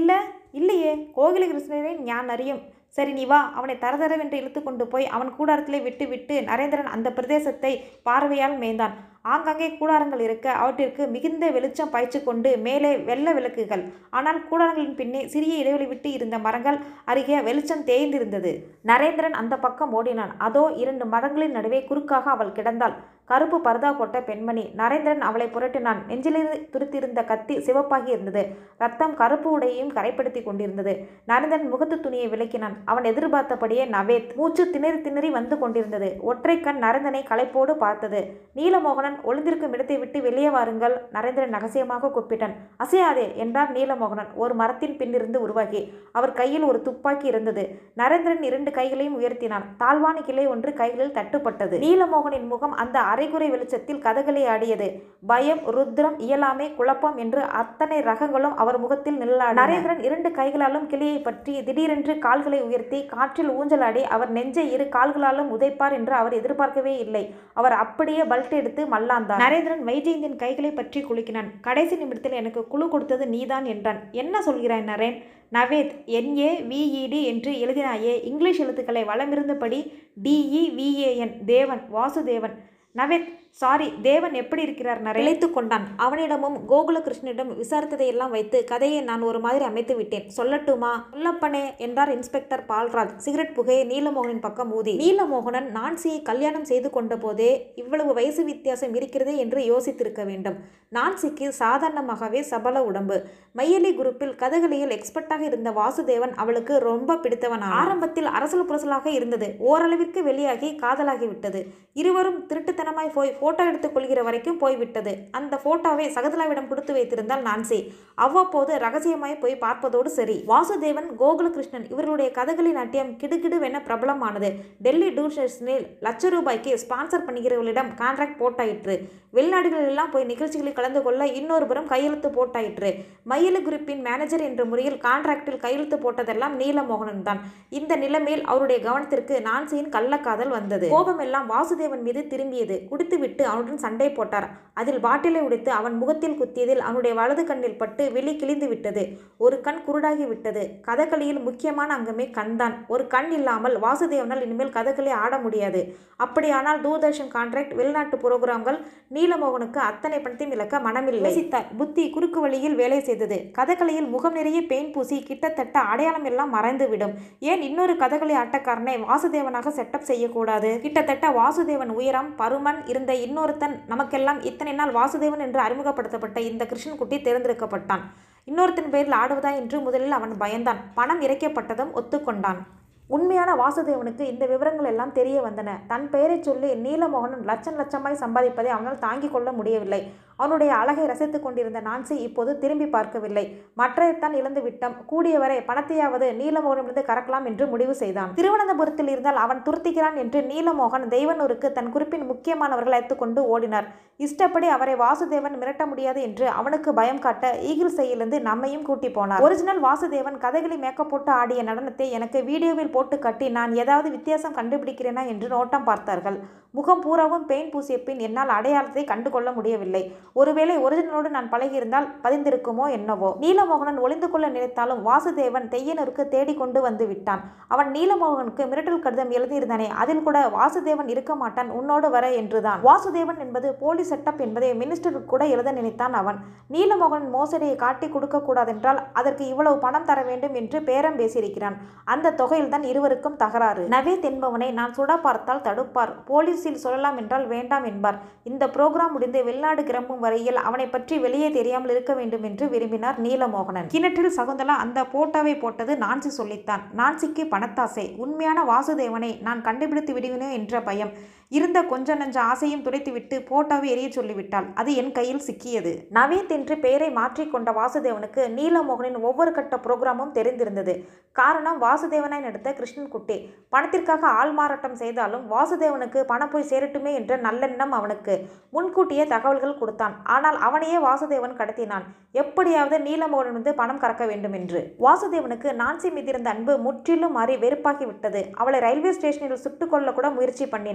இல்லையே கோகிலகிருஷ்ணனை ஞான் அறியும் சரி நீ வா அவனை தரதரவென்று இழுத்து கொண்டு போய் அவன் கூடாரத்திலே விட்டு விட்டு நரேந்திரன் அந்த பிரதேசத்தை பார்வையால் மேய்ந்தான் ஆங்காங்கே கூடாரங்கள் இருக்க அவற்றிற்கு மிகுந்த வெளிச்சம் பாய்ச்சி கொண்டு மேலே வெள்ள விளக்குகள் ஆனால் கூடாரங்களின் பின்னே சிறிய இடைவெளி விட்டு இருந்த மரங்கள் அருகே வெளிச்சம் தேய்ந்திருந்தது நரேந்திரன் அந்த பக்கம் ஓடினான் அதோ இரண்டு மரங்களின் நடுவே குறுக்காக அவள் கிடந்தாள் கருப்பு பர்தா போட்ட பெண்மணி நரேந்திரன் அவளை புரட்டினான் நெஞ்சிலிருந்து துருத்திருந்த கத்தி சிவப்பாகி இருந்தது ரத்தம் கருப்பு உடையையும் கரைப்படுத்தி கொண்டிருந்தது நரேந்திரன் முகத்து துணியை விளக்கினான் அவன் எதிர்பார்த்தபடியே நவேத் மூச்சு திணறி திணறி வந்து கொண்டிருந்தது ஒற்றை கண் நரேந்திரனை களைப்போடு பார்த்தது நீலமோகனன் ஒளிந்திருக்கும் இடத்தை விட்டு வெளியே வாருங்கள் நரேந்திரன் ரகசியமாக கூப்பிட்டான் அசையாதே என்றார் நீலமோகனன் ஒரு மரத்தின் பின்னிருந்து உருவாகி அவர் கையில் ஒரு துப்பாக்கி இருந்தது நரேந்திரன் இரண்டு கைகளையும் உயர்த்தினான் தாழ்வான கிளை ஒன்று கைகளில் தட்டுப்பட்டது நீலமோகனின் முகம் அந்த அரைகுறை வெளிச்சத்தில் கதகளி ஆடியது பயம் ருத்ரம் இயலாமை குழப்பம் என்று அத்தனை ரகங்களும் அவர் முகத்தில் நிழலாடின நரேந்திரன் இரண்டு கைகளாலும் கிளியை பற்றி திடீரென்று கால்களை உயர்த்தி காற்றில் ஊஞ்சலாடி அவர் நெஞ்சை இரு கால்களாலும் உதைப்பார் என்று அவர் எதிர்பார்க்கவே இல்லை அவர் அப்படியே பல்ட் எடுத்து மல்லாந்தார் நரேந்திரன் வைஜெயந்தின் கைகளை பற்றி குலுக்கினான் கடைசி நிமிடத்தில் எனக்கு குழு கொடுத்தது நீதான் என்றான் என்ன சொல்கிறாய் நரேன் நவேத் என்ஏ விஇடி என்று எழுதினாயே இங்கிலீஷ் எழுத்துக்களை வளமிருந்தபடி டிஇவிஏஎன் தேவன் வாசுதேவன் நவேத் சாரி தேவன் எப்படி இருக்கிறார் நரே இழைத்து கொண்டான் அவனிடமும் கோகுலகிருஷ்ணனிடம் விசாரித்ததையெல்லாம் வைத்து கதையை நான் ஒரு மாதிரி அமைத்து விட்டேன் சொல்லட்டுமா சொல்லப்பனே என்றார் இன்ஸ்பெக்டர் பால்ராஜ் சிகரெட் புகையை நீலமோகனின் பக்கம் ஊதி நீலமோகனன் நான்சியை கல்யாணம் செய்து கொண்ட போதே இவ்வளவு வயசு வித்தியாசம் இருக்கிறதே என்று யோசித்திருக்க வேண்டும் நான்சிக்கு சாதாரணமாகவே சபல உடம்பு மையலி குரூப்பில் கதகளியில் எக்ஸ்பர்ட்டாக இருந்த வாசுதேவன் அவளுக்கு ரொம்ப பிடித்தவன் ஆரம்பத்தில் அரசல் புரசலாக இருந்தது ஓரளவிற்கு வெளியாகி காதலாகிவிட்டது இருவரும் திருட்டுத்தனமாய் போய் போட்டோ எடுத்துக் கொள்கிற வரைக்கும் போய்விட்டது அந்த போட்டோவை சகதலாவிடம் கொடுத்து வைத்திருந்தால் நான்சி அவ்வப்போது ரகசியமாய் போய் பார்ப்பதோடு சரி வாசுதேவன் கோகுலகிருஷ்ணன் இவர்களுடைய கதகளி நாட்டியம் கிடுகிடுவென பிரபலமானது டெல்லி டூர்ஷர்ஸில் லட்ச ரூபாய்க்கு ஸ்பான்சர் பண்ணுகிறவர்களிடம் கான்ட்ராக்ட் போட்டாயிற்று வெளிநாடுகளெல்லாம் போய் நிகழ்ச்சிகளில் கலந்து கொள்ள இன்னொரு புறம் கையெழுத்து போட்டாயிற்று மயில குரூப்பின் மேனேஜர் என்ற முறையில் கான்ட்ராக்டில் கையெழுத்து போட்டதெல்லாம் நீலமோகனன் தான் இந்த நிலைமையில் அவருடைய கவனத்திற்கு நான்சியின் கள்ளக்காதல் வந்தது கோபம் எல்லாம் வாசுதேவன் மீது திரும்பியது குடித்துவிட்டு அவனுடன் சண்டை போட்டார் அதில் பாட்டிலை உடைத்து அவன் முகத்தில் குத்தியதில் அவனுடைய வலது கண்ணில் பட்டு விழி கிழிந்து விட்டது ஒரு கண் குருடாகி விட்டது கதகளியில் முக்கியமான அங்கமே கண்தான் ஒரு கண் இல்லாமல் வாசுதேவனால் இனிமேல் கதகளி ஆட முடியாது அப்படியானால் தூர்தர்ஷன் கான்ட்ராக்ட் வெளிநாட்டு புரோகிராம்கள் நீலமோகனுக்கு அத்தனை பணத்தையும் இழக்க மனமில்லை யோசித்தார் புத்தி குறுக்கு வழியில் வேலை செய்தது கதகளியில் முகம் நிறைய பெயிண்ட் பூசி கிட்டத்தட்ட அடையாளம் எல்லாம் மறைந்துவிடும் ஏன் இன்னொரு கதகளி ஆட்டக்காரனை வாசுதேவனாக செட்டப் செய்யக்கூடாது கிட்டத்தட்ட வாசுதேவன் உயரம் பருமன் இருந்த இன்னொருத்தன் நமக்கெல்லாம் இத்தனை நாள் வாசுதேவன் என்று அறிமுகப்படுத்தப்பட்ட இந்த கிருஷ்ணன் குட்டி தேர்ந்தெடுக்கப்பட்டான் இன்னொருத்தன் பேரில் ஆடுவதா என்று முதலில் அவன் பயந்தான் பணம் இறைக்கப்பட்டதும் ஒத்துக்கொண்டான் உண்மையான வாசுதேவனுக்கு இந்த விவரங்கள் எல்லாம் தெரிய வந்தன தன் பெயரைச் சொல்லி நீலமோகனன் லட்சம் லட்சமாய் சம்பாதிப்பதை அவனால் தாங்கிக் கொள்ள முடியவில்லை அவனுடைய அழகை ரசித்துக் கொண்டிருந்த நான்சி இப்போது திரும்பி பார்க்கவில்லை மற்றையத்தான் இழந்து விட்டோம் கூடியவரை பணத்தையாவது நீலமோகனிலிருந்து கறக்கலாம் என்று முடிவு செய்தான் திருவனந்தபுரத்தில் இருந்தால் அவன் துரத்துகிறான் என்று நீலமோகன் தெய்வனூருக்கு தன் குறிப்பின் முக்கியமானவர்கள் அழைத்துக் கொண்டு ஓடினார் இஷ்டப்படி அவரை வாசுதேவன் மிரட்ட முடியாது என்று அவனுக்கு பயம் காட்ட ஈகிள் செயலிருந்து நம்மையும் கூட்டி போனார் ஒரிஜினல் வாசுதேவன் கதைகளை மேக்கப் போட்டு ஆடிய நடனத்தை எனக்கு வீடியோவில் போட்டு கட்டி நான் ஏதாவது வித்தியாசம் கண்டுபிடிக்கிறேனா என்று நோட்டம் பார்த்தார்கள் முகம் பூராவும் பெயிண்ட் பூசிய பின் என்னால் அடையாளத்தை கண்டு கொள்ள முடியவில்லை ஒருவேளை ஒரிஜினலோடு நான் பழகியிருந்தால் பதிந்திருக்குமோ என்னவோ நீலமோகனன் ஒளிந்து கொள்ள நினைத்தாலும் வாசுதேவன் தெய்யனூருக்கு தேடிக் கொண்டு வந்து விட்டான் அவன் நீலமோகனுக்கு மிரட்டல் கடிதம் எழுதியிருந்தானே அதில் கூட வாசுதேவன் இருக்க மாட்டான் உன்னோடு வர என்றுதான் வாசுதேவன் என்பது போலி செட்டப் என்பதை மினிஸ்டருக்கு கூட எழுத நினைத்தான் அவன் நீலமோகன் மோசடியை காட்டி கொடுக்க கூடாதென்றால் அதற்கு இவ்வளவு பணம் தர வேண்டும் என்று பேரம் பேசியிருக்கிறான் அந்த தொகையில்தான் இருவருக்கும் தகராறு நவேத் என்பவனை நான் சுட பார்த்தால் தடுப்பார் போலீஸில் சொல்லலாம் என்றால் வேண்டாம் என்பார் இந்த புரோகிராம் முடிந்து வெளிநாடு கிளம்பும் வரையில் அவனை பற்றி வெளியே தெரியாமல் இருக்க வேண்டும் என்று விரும்பினார் நீலமோகனன் கிணற்றில் சகுந்தலா அந்த போட்டோவை போட்டது நான்சி சொல்லித்தான் நான்சிக்கு பணத்தாசை உண்மையான வாசுதேவனை நான் கண்டுபிடித்து விடுவேனோ என்ற பயம் இருந்த கொஞ்ச நஞ்ச ஆசையும் துடைத்துவிட்டு போட்டோவை எரிய சொல்லிவிட்டாள் அது என் கையில் சிக்கியது நவேத் என்று பெயரை மாற்றிக்கொண்ட வாசுதேவனுக்கு நீலமோகனின் ஒவ்வொரு கட்ட புரோகிராமும் தெரிந்திருந்தது காரணம் வாசுதேவனாய் நடித்த கிருஷ்ணன் குட்டி பணத்திற்காக ஆள் மாறாட்டம் செய்தாலும் வாசுதேவனுக்கு பணம் போய் சேரட்டுமே என்ற நல்லெண்ணம் அவனுக்கு முன்கூட்டியே தகவல்கள் கொடுத்தான் ஆனால் அவனையே வாசுதேவன் கடத்தினான் எப்படியாவது நீலமோகன் வந்து பணம் கறக்க வேண்டும் என்று வாசுதேவனுக்கு நான்சி மீதிருந்த அன்பு முற்றிலும் மாறி வெறுப்பாகி விட்டது அவளை ரயில்வே ஸ்டேஷனில் சுட்டுக் கொள்ள கூட முயற்சி பண்ணினான் உண்மை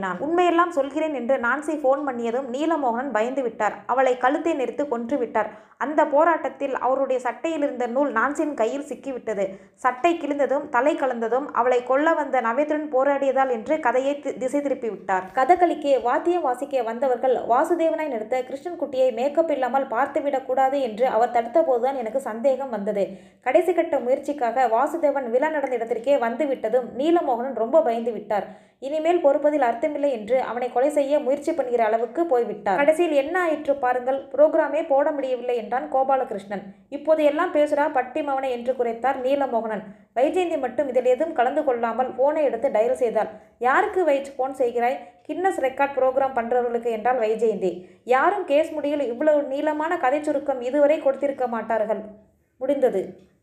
எப்படியெல்லாம் சொல்கிறேன் என்று நான்சி ஃபோன் பண்ணியதும் நீலமோகனன் பயந்து விட்டார் அவளை கழுத்தை நெரித்து கொன்று விட்டார் அந்த போராட்டத்தில் அவருடைய சட்டையில் இருந்த நூல் நான்சியின் கையில் சிக்கிவிட்டது சட்டை கிழிந்ததும் தலை கலந்ததும் அவளை கொல்ல வந்த நவேந்திரன் போராடியதால் என்று கதையை தி- திசை திருப்பி விட்டார் கதகளிக்கு வாத்தியம் வாசிக்க வந்தவர்கள் வாசுதேவனாய் நடித்த கிருஷ்ணன்குட்டியை மேக்கப் இல்லாமல் பார்த்துவிடக் கூடாது என்று அவர் தடுத்த போதுதான் எனக்கு சந்தேகம் வந்தது கடைசி கட்ட முயற்சிக்காக வாசுதேவன் விழா நடந்த இடத்திற்கே வந்து விட்டதும் நீலமோகனன் ரொம்ப பயந்து விட்டார் இனிமேல் பொறுப்பதில் அர்த்தமில்லை என்று அவனை கொலை செய்ய முயற்சி பண்ணுகிற அளவுக்கு போய்விட்டார் கடைசியில் என்ன ஆயிற்று பாருங்கள் புரோகிராமே போட முடியவில்லை என்றான் கோபாலகிருஷ்ணன் இப்போது எல்லாம் பேசுறா பட்டி மவனை என்று குறைத்தார் நீலமோகனன் வைஜெயந்தி மட்டும் இதில் எதுவும் கலந்து கொள்ளாமல் போனை எடுத்து டயல் செய்தாள் யாருக்கு வைச் போன் செய்கிறாய் கின்னஸ் ரெக்கார்ட் ப்ரோக்ராம் பண்றவர்களுக்கு என்றால் வைஜெயந்தி யாரும் கேஸ் முடியில் இவ்வளவு நீளமான கதை சுருக்கம் இதுவரை கொடுத்திருக்க மாட்டார்கள் முடிந்தது